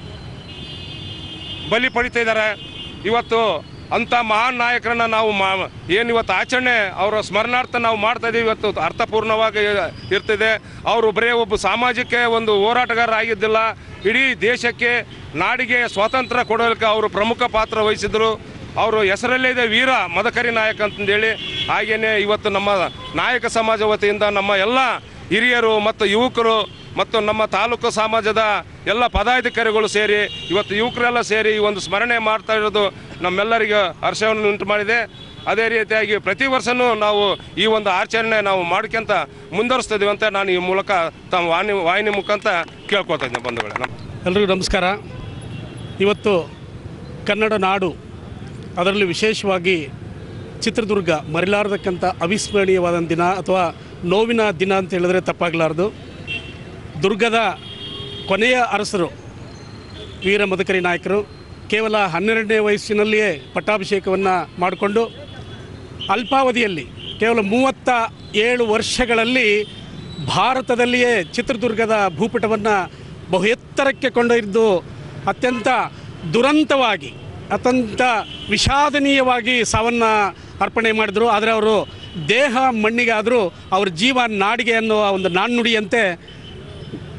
ಬಲಿ ಪಡಿತಾ ಇದ್ದಾರೆ ಇವತ್ತು ಅಂಥ ಮಹಾನ್ ನಾಯಕರನ್ನ ನಾವು ಮಾ ಏನು ಇವತ್ತು ಆಚರಣೆ ಅವರ ಸ್ಮರಣಾರ್ಥ ನಾವು ಮಾಡ್ತಾ ಇದ್ದೀವಿ ಇವತ್ತು ಅರ್ಥಪೂರ್ಣವಾಗಿ ಇರ್ತಿದೆ ಅವರು ಬರೀ ಒಬ್ಬ ಸಾಮಾಜಿಕ ಒಂದು ಹೋರಾಟಗಾರ ಆಗಿದ್ದಿಲ್ಲ ಇಡೀ ದೇಶಕ್ಕೆ ನಾಡಿಗೆ ಸ್ವಾತಂತ್ರ್ಯ ಕೊಡೋದಕ್ಕೆ ಅವರು ಪ್ರಮುಖ ಪಾತ್ರ ವಹಿಸಿದರು ಅವರು ಹೆಸರಲ್ಲೇ ಇದೆ ವೀರ ಮದಕರಿ ನಾಯಕ ಅಂತಂದೇಳಿ ಹಾಗೆಯೇ ಇವತ್ತು ನಮ್ಮ ನಾಯಕ ಸಮಾಜ ವತಿಯಿಂದ ನಮ್ಮ ಎಲ್ಲ ಹಿರಿಯರು ಮತ್ತು ಯುವಕರು ಮತ್ತು ನಮ್ಮ ತಾಲೂಕು ಸಮಾಜದ ಎಲ್ಲ ಪದಾಧಿಕಾರಿಗಳು ಸೇರಿ ಇವತ್ತು ಯುವಕರೆಲ್ಲ ಸೇರಿ ಈ ಒಂದು ಸ್ಮರಣೆ ಮಾಡ್ತಾ ಇರೋದು ನಮ್ಮೆಲ್ಲರಿಗೆ ಹರ್ಷವನ್ನು ಉಂಟು ಮಾಡಿದೆ ಅದೇ ರೀತಿಯಾಗಿ ಪ್ರತಿ ವರ್ಷವೂ ನಾವು ಈ ಒಂದು ಆಚರಣೆ ನಾವು ಮಾಡ್ಕೊಂತ ಮುಂದುವರಿಸ್ತಾ ಇದೀವಿ ಅಂತ ನಾನು ಈ ಮೂಲಕ ತಮ್ಮ ವಾಹಿನಿ ವಾಹಿನಿ ಮುಖಾಂತರ ಕೇಳ್ಕೊತಾ ಇದ್ದೀನಿ ಬಂಧುಗಳೇ ನಮ್- ಎಲ್ರಿಗೂ ನಮಸ್ಕಾರ ಇವತ್ತು ಕನ್ನಡ ನಾಡು ಅದರಲ್ಲಿ ವಿಶೇಷವಾಗಿ ಚಿತ್ರದುರ್ಗ ಮರಿಲಾರದಕ್ಕಂಥ ಅವಿಸ್ಮರಣೀಯವಾದ ದಿನ ಅಥವಾ ನೋವಿನ ದಿನ ಅಂತ ಹೇಳಿದ್ರೆ ತಪ್ಪಾಗಲಾರ್ದು ದುರ್ಗದ ಕೊನೆಯ ಅರಸರು ವೀರ ಮದಕರಿ ನಾಯಕರು ಕೇವಲ ಹನ್ನೆರಡನೇ ವಯಸ್ಸಿನಲ್ಲಿಯೇ ಪಟ್ಟಾಭಿಷೇಕವನ್ನು ಮಾಡಿಕೊಂಡು ಅಲ್ಪಾವಧಿಯಲ್ಲಿ ಕೇವಲ ಮೂವತ್ತ ಏಳು ವರ್ಷಗಳಲ್ಲಿ ಭಾರತದಲ್ಲಿಯೇ ಚಿತ್ರದುರ್ಗದ ಭೂಪಟವನ್ನು ಬಹು ಎತ್ತರಕ್ಕೆ ಕೊಂಡೊಯ್ದು ಅತ್ಯಂತ ದುರಂತವಾಗಿ ಅತ್ಯಂತ ವಿಷಾದನೀಯವಾಗಿ ಸಾವನ್ನು ಅರ್ಪಣೆ ಮಾಡಿದರು ಆದರೆ ಅವರು ದೇಹ ಮಣ್ಣಿಗೆ ಆದರೂ ಅವ್ರ ಜೀವ ನಾಡಿಗೆ ಅನ್ನುವ ಒಂದು ನಾಣ್ಣುಡಿಯಂತೆ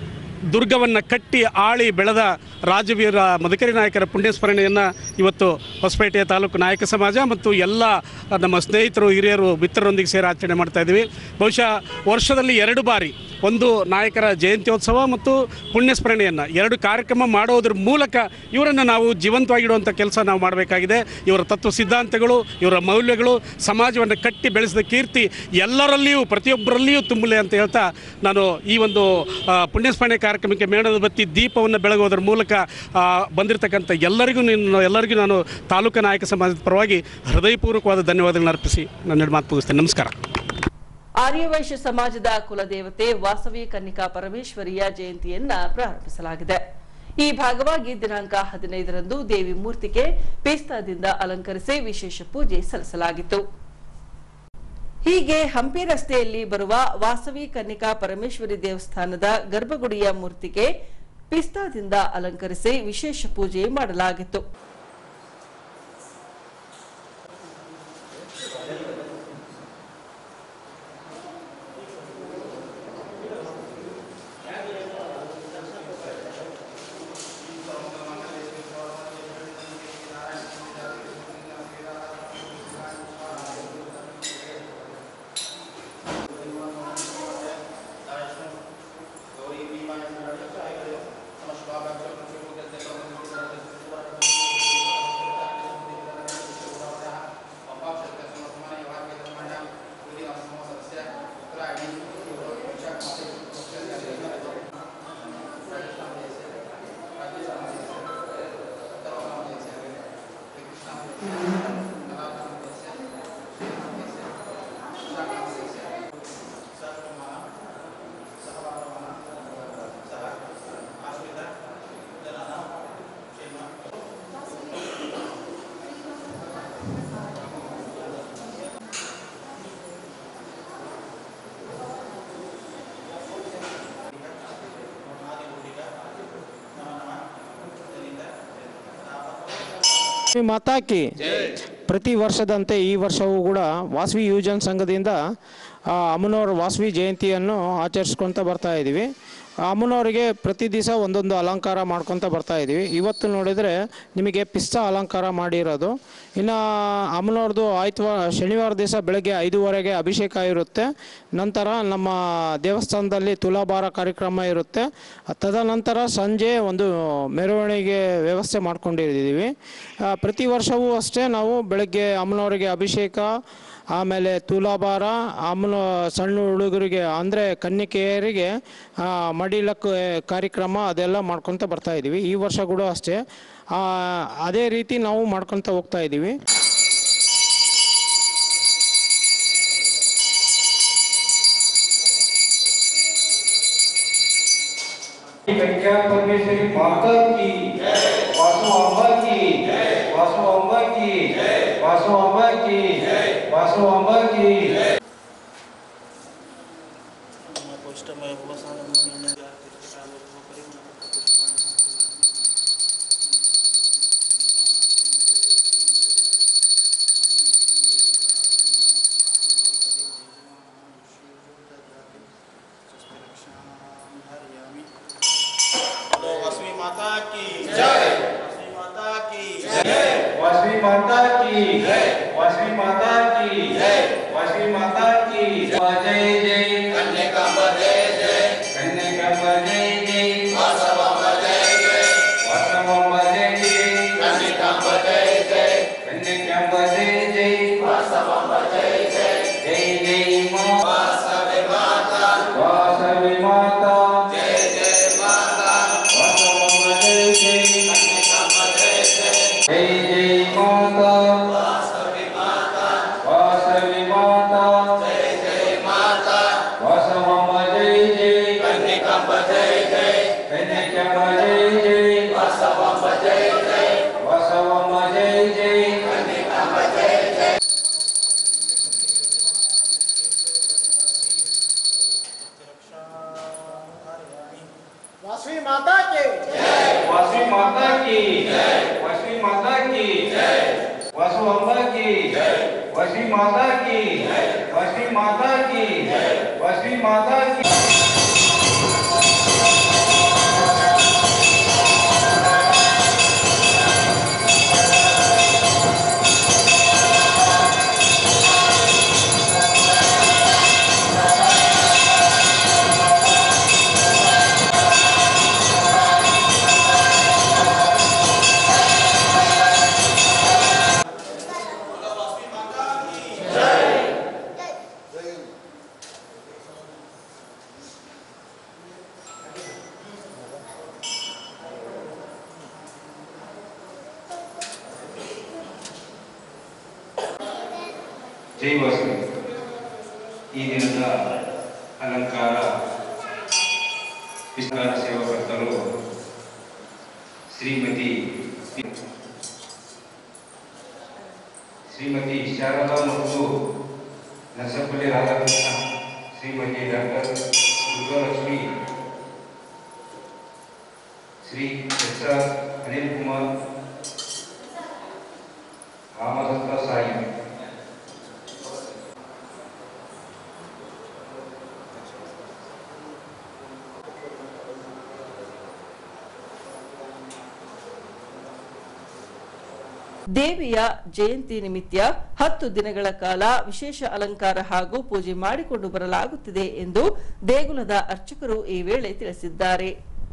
ದುರ್ಗವನ್ನು ಕಟ್ಟಿ ಆಳಿ ಬೆಳೆದ ರಾಜವೀರ ಮದಕರಿ ನಾಯಕರ ಪುಣ್ಯಸ್ಮರಣೆಯನ್ನು ಇವತ್ತು ಹೊಸಪೇಟೆಯ ತಾಲೂಕು ನಾಯಕ ಸಮಾಜ ಮತ್ತು ಎಲ್ಲ ನಮ್ಮ ಸ್ನೇಹಿತರು ಹಿರಿಯರು ಮಿತ್ರರೊಂದಿಗೆ ಸೇರಿ ಆಚರಣೆ ಮಾಡ್ತಾ ಇದ್ದೀವಿ ಬಹುಶಃ ವರ್ಷದಲ್ಲಿ ಎರಡು ಬಾರಿ ಒಂದು ನಾಯಕರ ಜಯಂತ್ಯೋತ್ಸವ ಮತ್ತು ಪುಣ್ಯಸ್ಮರಣೆಯನ್ನು ಎರಡು ಕಾರ್ಯಕ್ರಮ ಮಾಡೋದ್ರ ಮೂಲಕ ಇವರನ್ನು ನಾವು ಜೀವಂತವಾಗಿಡುವಂಥ ಕೆಲಸ ನಾವು ಮಾಡಬೇಕಾಗಿದೆ ಇವರ ತತ್ವ ಸಿದ್ಧಾಂತಗಳು ಇವರ ಮೌಲ್ಯಗಳು ಸಮಾಜವನ್ನು ಕಟ್ಟಿ ಬೆಳೆಸಿದ ಕೀರ್ತಿ ಎಲ್ಲರಲ್ಲಿಯೂ ಪ್ರತಿಯೊಬ್ಬರಲ್ಲಿಯೂ ತುಂಬಲಿ ಅಂತ ಹೇಳ್ತಾ ನಾನು ಈ ಒಂದು ಆ, ಪುಣ್ಯಸ್ಮರಣೆ ಕಾರ್ಯಕ್ರಮಕ್ಕೆ ಮೇಣದ ಬತ್ತಿ ದೀಪವನ್ನು ಬೆಳಗೋದ್ರ ಮೂಲಕ ಆ, ಬಂದಿರತಕ್ಕಂಥ ಎಲ್ಲರಿಗೂ ನೀನು ಎಲ್ಲರಿಗೂ ನಾನು ತಾಲೂಕು ನಾಯಕ ಸಮಾಜದ ಪರವಾಗಿ ಹೃದಯಪೂರ್ವಕವಾದ ಧನ್ಯವಾದಗಳನ್ನು ಅರ್ಪಿಸಿ ನನ್ನ ಮಾತು ಮುಗಿಸ್ತೇನೆ ನಮಸ್ಕಾರ ಆರ್ಯವೈಶ್ಯ ಸಮಾಜದ ಕುಲದೇವತೆ ವಾಸವಿ ಕನ್ನಿಕಾ ಪರಮೇಶ್ವರಿಯ ಜಯಂತಿಯನ್ನ ಪ್ರಾರಂಭಿಸಲಾಗಿದೆ ಈ ಭಾಗವಾಗಿ ದಿನಾಂಕ ಹದಿನೈದರಂದು ದೇವಿ ಮೂರ್ತಿಗೆ ಪೇಸ್ತಾದಿಂದ ಅಲಂಕರಿಸಿ ವಿಶೇಷ ಪೂಜೆ ಸಲ್ಲಿಸಲಾಗಿತ್ತು ಹೀಗೆ ಹಂಪಿ ರಸ್ತೆಯಲ್ಲಿ ಬರುವ ವಾಸವಿ ಕನ್ನಿಕಾ ಪರಮೇಶ್ವರಿ ದೇವಸ್ಥಾನದ ಗರ್ಭಗುಡಿಯ ಮೂರ್ತಿಗೆ ಪಿಸ್ತಾದಿಂದ ಅಲಂಕರಿಸಿ ವಿಶೇಷ ಪೂಜೆ ಮಾಡಲಾಗಿತ್ತು ವಾಸವಿ ಮಾತಾ ಕಿ ಪ್ರತಿ ವರ್ಷದಂತೆ ಈ ವರ್ಷವೂ ಕೂಡ ವಾಸವಿ ಯುವಜನ ಸಂಘದಿಂದ ಆ, ಅಮ್ಮನವರ ವಾಸವಿ ಜಯಂತಿಯನ್ನು ಆಚರಿಸ್ಕೊತ ಬರ್ತಾ ಇದ್ದೀವಿ ಅಮ್ಮನವರಿಗೆ ಪ್ರತಿ ದಿವಸ ಒಂದೊಂದು ಅಲಂಕಾರ ಮಾಡ್ಕೊತ ಬರ್ತಾ ಇದ್ದೀವಿ ಇವತ್ತು ನೋಡಿದರೆ ನಿಮಗೆ ಪಿಸ್ತಾ ಅಲಂಕಾರ ಮಾಡಿರೋದು ಇನ್ನು ಅಮ್ಮನವ್ರದ್ದು ಆಯ್ತವಾರ ಶನಿವಾರ ದಿವಸ ಬೆಳಗ್ಗೆ ಐದೂವರೆಗೆ ಅಭಿಷೇಕ ಇರುತ್ತೆ ನಂತರ ನಮ್ಮ ದೇವಸ್ಥಾನದಲ್ಲಿ ತುಲಾಭಾರ ಕಾರ್ಯಕ್ರಮ ಇರುತ್ತೆ ತದನಂತರ ಸಂಜೆ ಒಂದು ಮೆರವಣಿಗೆ ವ್ಯವಸ್ಥೆ ಮಾಡ್ಕೊಂಡಿದ್ದೀವಿ ಆ, ಪ್ರತಿ ವರ್ಷವೂ ಅಷ್ಟೇ ನಾವು ಬೆಳಗ್ಗೆ ಅಮ್ಮನವರಿಗೆ ಅಭಿಷೇಕ ಆಮೇಲೆ ತುಲಾಭಾರ ಅಮ್ಮನ ಸಣ್ಣ ಹುಡುಗರಿಗೆ ಅಂದರೆ ಕನ್ನಿಕೆಯರಿಗೆ ಆ, ಮಡಿಲಕ್ಕು ಕಾರ್ಯಕ್ರಮ ಅದೆಲ್ಲ ಮಾಡ್ಕೊತ ಬರ್ತಾ ಇದ್ದೀವಿ ಈ ವರ್ಷ ಕೂಡ ಅಷ್ಟೇ ಆ, ಅದೇ ರೀತಿ ನಾವು ಮಾಡ್ಕೊತ ಹೋಗ್ತಾ ಇದ್ದೀವಿ कन्या परमेश्वरी माता की वासु अम्बा की वासु अम्बा की वासु अम्बा की वासु अम्बा की वासवी माता की जय वासवी माता की जय वासवी माता की वासवी माता की वासवी माता की जय जय कन्या जय जय कन्या जय जय वासवम जय जय वासवम जय जय कन्या जय जय कन्या जय जय वासवम जय जय जय जय माँ वासवी माता वासवी माता जय जय माता वासवम जय जय कन्या जय जय जय जय माता वासवी माता वासवी माता जय जय माता वासवम जय जय कन्या जय जय कन्या जय जय वासवम जय जय वासवम जय जय कन्या जय जय वासवी माता के वासवी माता की वासवी माता की वासु अम्बा की वासवी माता की वासवी माता की वासवी माता की ಜೈ ವಾಸವಿ ಈ ದಿನದ ಅಲಂಕಾರ ವಿಸ್ತಾರ ಸೇವಾಕರ್ತರು ಶ್ರೀಮತಿ ಶ್ರೀಮತಿ ಶಾರದಾ ಮತ್ತು Narasapalli Radhakrishna Shrimati doctor Durgalakshmi Shri S R Anil Kumar Ramadatta Sai ದೇವಿಯ ಜಯಂತಿ ನಿಮಿತ್ತ ಹತ್ತು ದಿನಗಳ ಕಾಲ ವಿಶೇಷ ಅಲಂಕಾರ ಹಾಗೂ ಪೂಜೆ ಮಾಡಿಕೊಂಡು ಬರಲಾಗುತ್ತಿದೆ ಎಂದು ದೇಗುಲದ ಅರ್ಚಕರು ಈ ವೇಳೆ ತಿಳಿಸಿದ್ದಾರೆ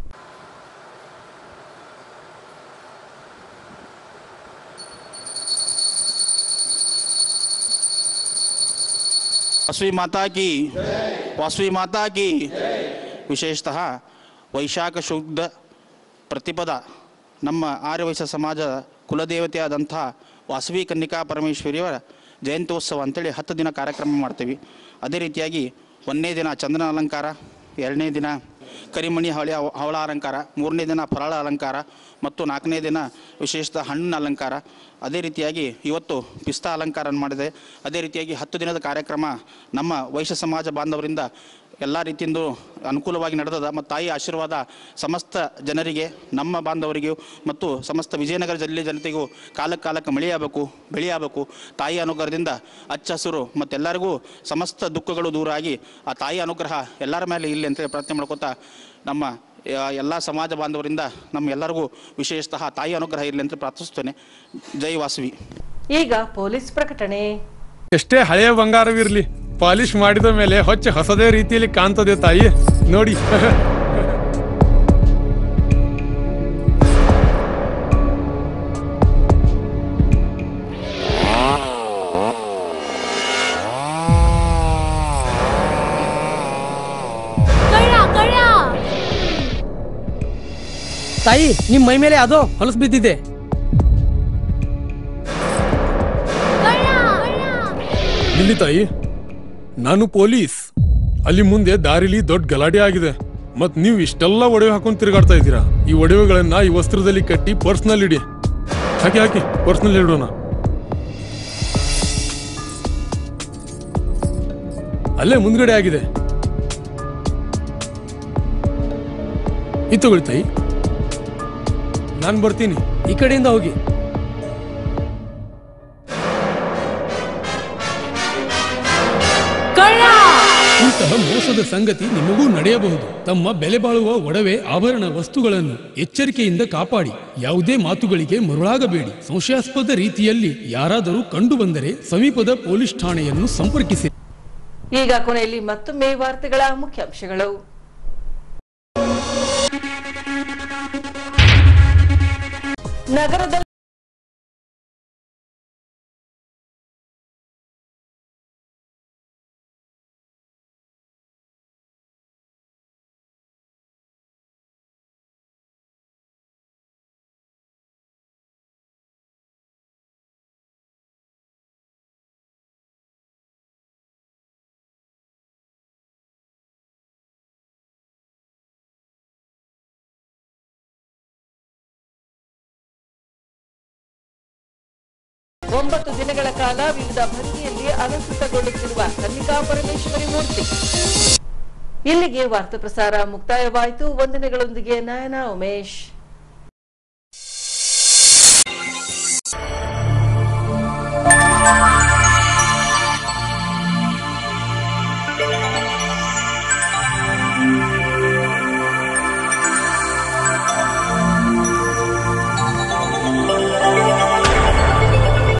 वासवी माता की वासवी माता की ವಿಶೇಷತಃ ವೈಶಾಖ ಶುದ್ಧ ಪ್ರತಿಪದ ನಮ್ಮ ಆರ್ಯವೈಶ್ಯ ಸಮಾಜದ ಕುಲದೇವತೆಯಾದಂಥ ವಾಸವಿ ಕನ್ನಿಕಾ ಪರಮೇಶ್ವರಿಯವರ ಜಯಂತ್ಯೋತ್ಸವ ಅಂತೇಳಿ ಹತ್ತು ದಿನ ಕಾರ್ಯಕ್ರಮ ಮಾಡ್ತೀವಿ ಅದೇ ರೀತಿಯಾಗಿ ಒಂದನೇ ದಿನ ಚಂದನ ಅಲಂಕಾರ ಎರಡನೇ ದಿನ ಕರಿಮಣಿ ಹವಳಿ ಹವಳ ಅಲಂಕಾರ ಮೂರನೇ ದಿನ ಫರಾಳ ಅಲಂಕಾರ ಮತ್ತು ನಾಲ್ಕನೇ ದಿನ ವಿಶೇಷತಃ ಹಣ್ಣಿನ ಅಲಂಕಾರ ಅದೇ ರೀತಿಯಾಗಿ ಇವತ್ತು ಪಿಸ್ತಾ ಅಲಂಕಾರ ಮಾಡಿದೆ ಅದೇ ರೀತಿಯಾಗಿ ಹತ್ತು ದಿನದ ಕಾರ್ಯಕ್ರಮ ನಮ್ಮ ವೈಶ್ಯ ಸಮಾಜ ಬಾಂಧವರಿಂದ ಎಲ್ಲ ರೀತಿಯಿಂದ ಅನುಕೂಲವಾಗಿ ನಡೆದದ ಮತ್ತು ತಾಯಿ ಆಶೀರ್ವಾದ ಸಮಸ್ತ ಜನರಿಗೆ ನಮ್ಮ ಬಾಂಧವರಿಗೂ ಮತ್ತು ಸಮಸ್ತ ವಿಜಯನಗರ ಜಿಲ್ಲೆ ಜನತೆಗೂ ಕಾಲಕ್ಕೆ ಕಾಲಕ್ಕೆ ಮಳೆಯಾಗಬೇಕು ಬೆಳೆಯಾಗಬೇಕು ತಾಯಿ ಅನುಗ್ರಹದಿಂದ ಹಚ್ಚ ಹಸಿರು ಮತ್ತೆಲ್ಲರಿಗೂ ಸಮಸ್ತ ದುಃಖಗಳು ದೂರ ಆಗಿ ಆ ತಾಯಿ ಅನುಗ್ರಹ ಎಲ್ಲರ ಮೇಲೆ ಇಲ್ಲಿ ಅಂತೇಳಿ ಪ್ರಾರ್ಥನೆ ಮಾಡ್ಕೊತಾ ನಮ್ಮ ಎಲ್ಲ ಸಮಾಜ ಬಾಂಧವರಿಂದ ನಮ್ಮ ಎಲ್ಲರಿಗೂ ವಿಶೇಷತಃ ತಾಯಿ ಅನುಗ್ರಹ ಇರಲಿ ಅಂತ ಪ್ರಾರ್ಥಿಸ್ತೇನೆ ಜೈ ವಾಸವಿ ಈಗ ಪೊಲೀಸ್ ಪ್ರಕಟಣೆ ಎಷ್ಟೇ ಹಳೆಯ ಬಂಗಾರವಿರ್ಲಿ ಪಾಲಿಶ್ ಮಾಡಿದ ಮೇಲೆ ಹೊಚ್ಚ ಹೊಸದೇ ರೀತಿಯಲ್ಲಿ ಕಾಣ್ತದೆ ತಾಯಿ ನೋಡಿ ತಾಯಿ ನಿಮ್ ಮೈ ಮೇಲೆ ಅದೋ ಹೊಲಸು ಬಿದ್ದಿದೆ ಇಲ್ಲಿ ತಾಯಿ ನಾನು ಪೊಲೀಸ್ ಅಲ್ಲಿ ಮುಂದೆ ದಾರಿಲಿ ದೊಡ್ಡ ಗಲಾಟೆ ಆಗಿದೆ ಮತ್ ನೀವು ಇಷ್ಟೆಲ್ಲ ಒಡವೆ ಹಾಕೊಂಡು ತಿರುಗಾಡ್ತಾ ಇದ್ದೀರಾ ಈ ಒಡವೆಗಳನ್ನ ಈ ವಸ್ತ್ರದಲ್ಲಿ ಕಟ್ಟಿ ಪರ್ಸ್ನಲ್ಲಿ ಇಡಿ ಹಾಕಿ ಹಾಕಿ ಪರ್ಸ್ನಲ್ಲಿ ಇಡೋಣ ಅಲ್ಲೇ ಮುಂದ್ಗಡೆ ಆಗಿದೆ ಇದು ತಗೊಳ್ಳಿ ತಾಯಿ ನಾನು ಬರ್ತೀನಿ ಈ ಕಡೆಯಿಂದ ಹೋಗಿ ಇಂತಹ ಮೋಸದ ಸಂಗತಿ ನಿಮಗೂ ನಡೆಯಬಹುದು ತಮ್ಮ ಬೆಲೆ ಬಾಳುವ ಒಡವೆ ಆಭರಣ ವಸ್ತುಗಳನ್ನು ಎಚ್ಚರಿಕೆಯಿಂದ ಕಾಪಾಡಿ ಯಾವುದೇ ಮಾತುಗಳಿಗೆ ಮರುಳಾಗಬೇಡಿ ಸಂಶಯಾಸ್ಪದ ರೀತಿಯಲ್ಲಿ ಯಾರಾದರೂ ಕಂಡು ಬಂದರೆ ಸಮೀಪದ ಪೊಲೀಸ್ ಠಾಣೆಯನ್ನು ಸಂಪರ್ಕಿಸಿ ಈಗ ಕೊನೆಯಲ್ಲಿ ಮತ್ತೊಮ್ಮೆ ವಾರ್ತೆಗಳ ಮುಖ್ಯಾಂಶಗಳು ನಗರದ ಒಂಬತ್ತು ದಿನಗಳ ಕಾಲ ವಿವಿಧ ಭಂಗಿಯಲ್ಲಿ ಅಲಂಕೃತಗೊಳ್ಳುತ್ತಿರುವ ಕನ್ನಿಕಾ ಪರಮೇಶ್ವರಿ ಮೂರ್ತಿ ಇಲ್ಲಿಗೆ ವಾರ್ತಾ ಪ್ರಸಾರ ಮುಕ್ತಾಯವಾಯಿತು ವಂದನೆಗಳೊಂದಿಗೆ ನಯನ ಉಮೇಶ್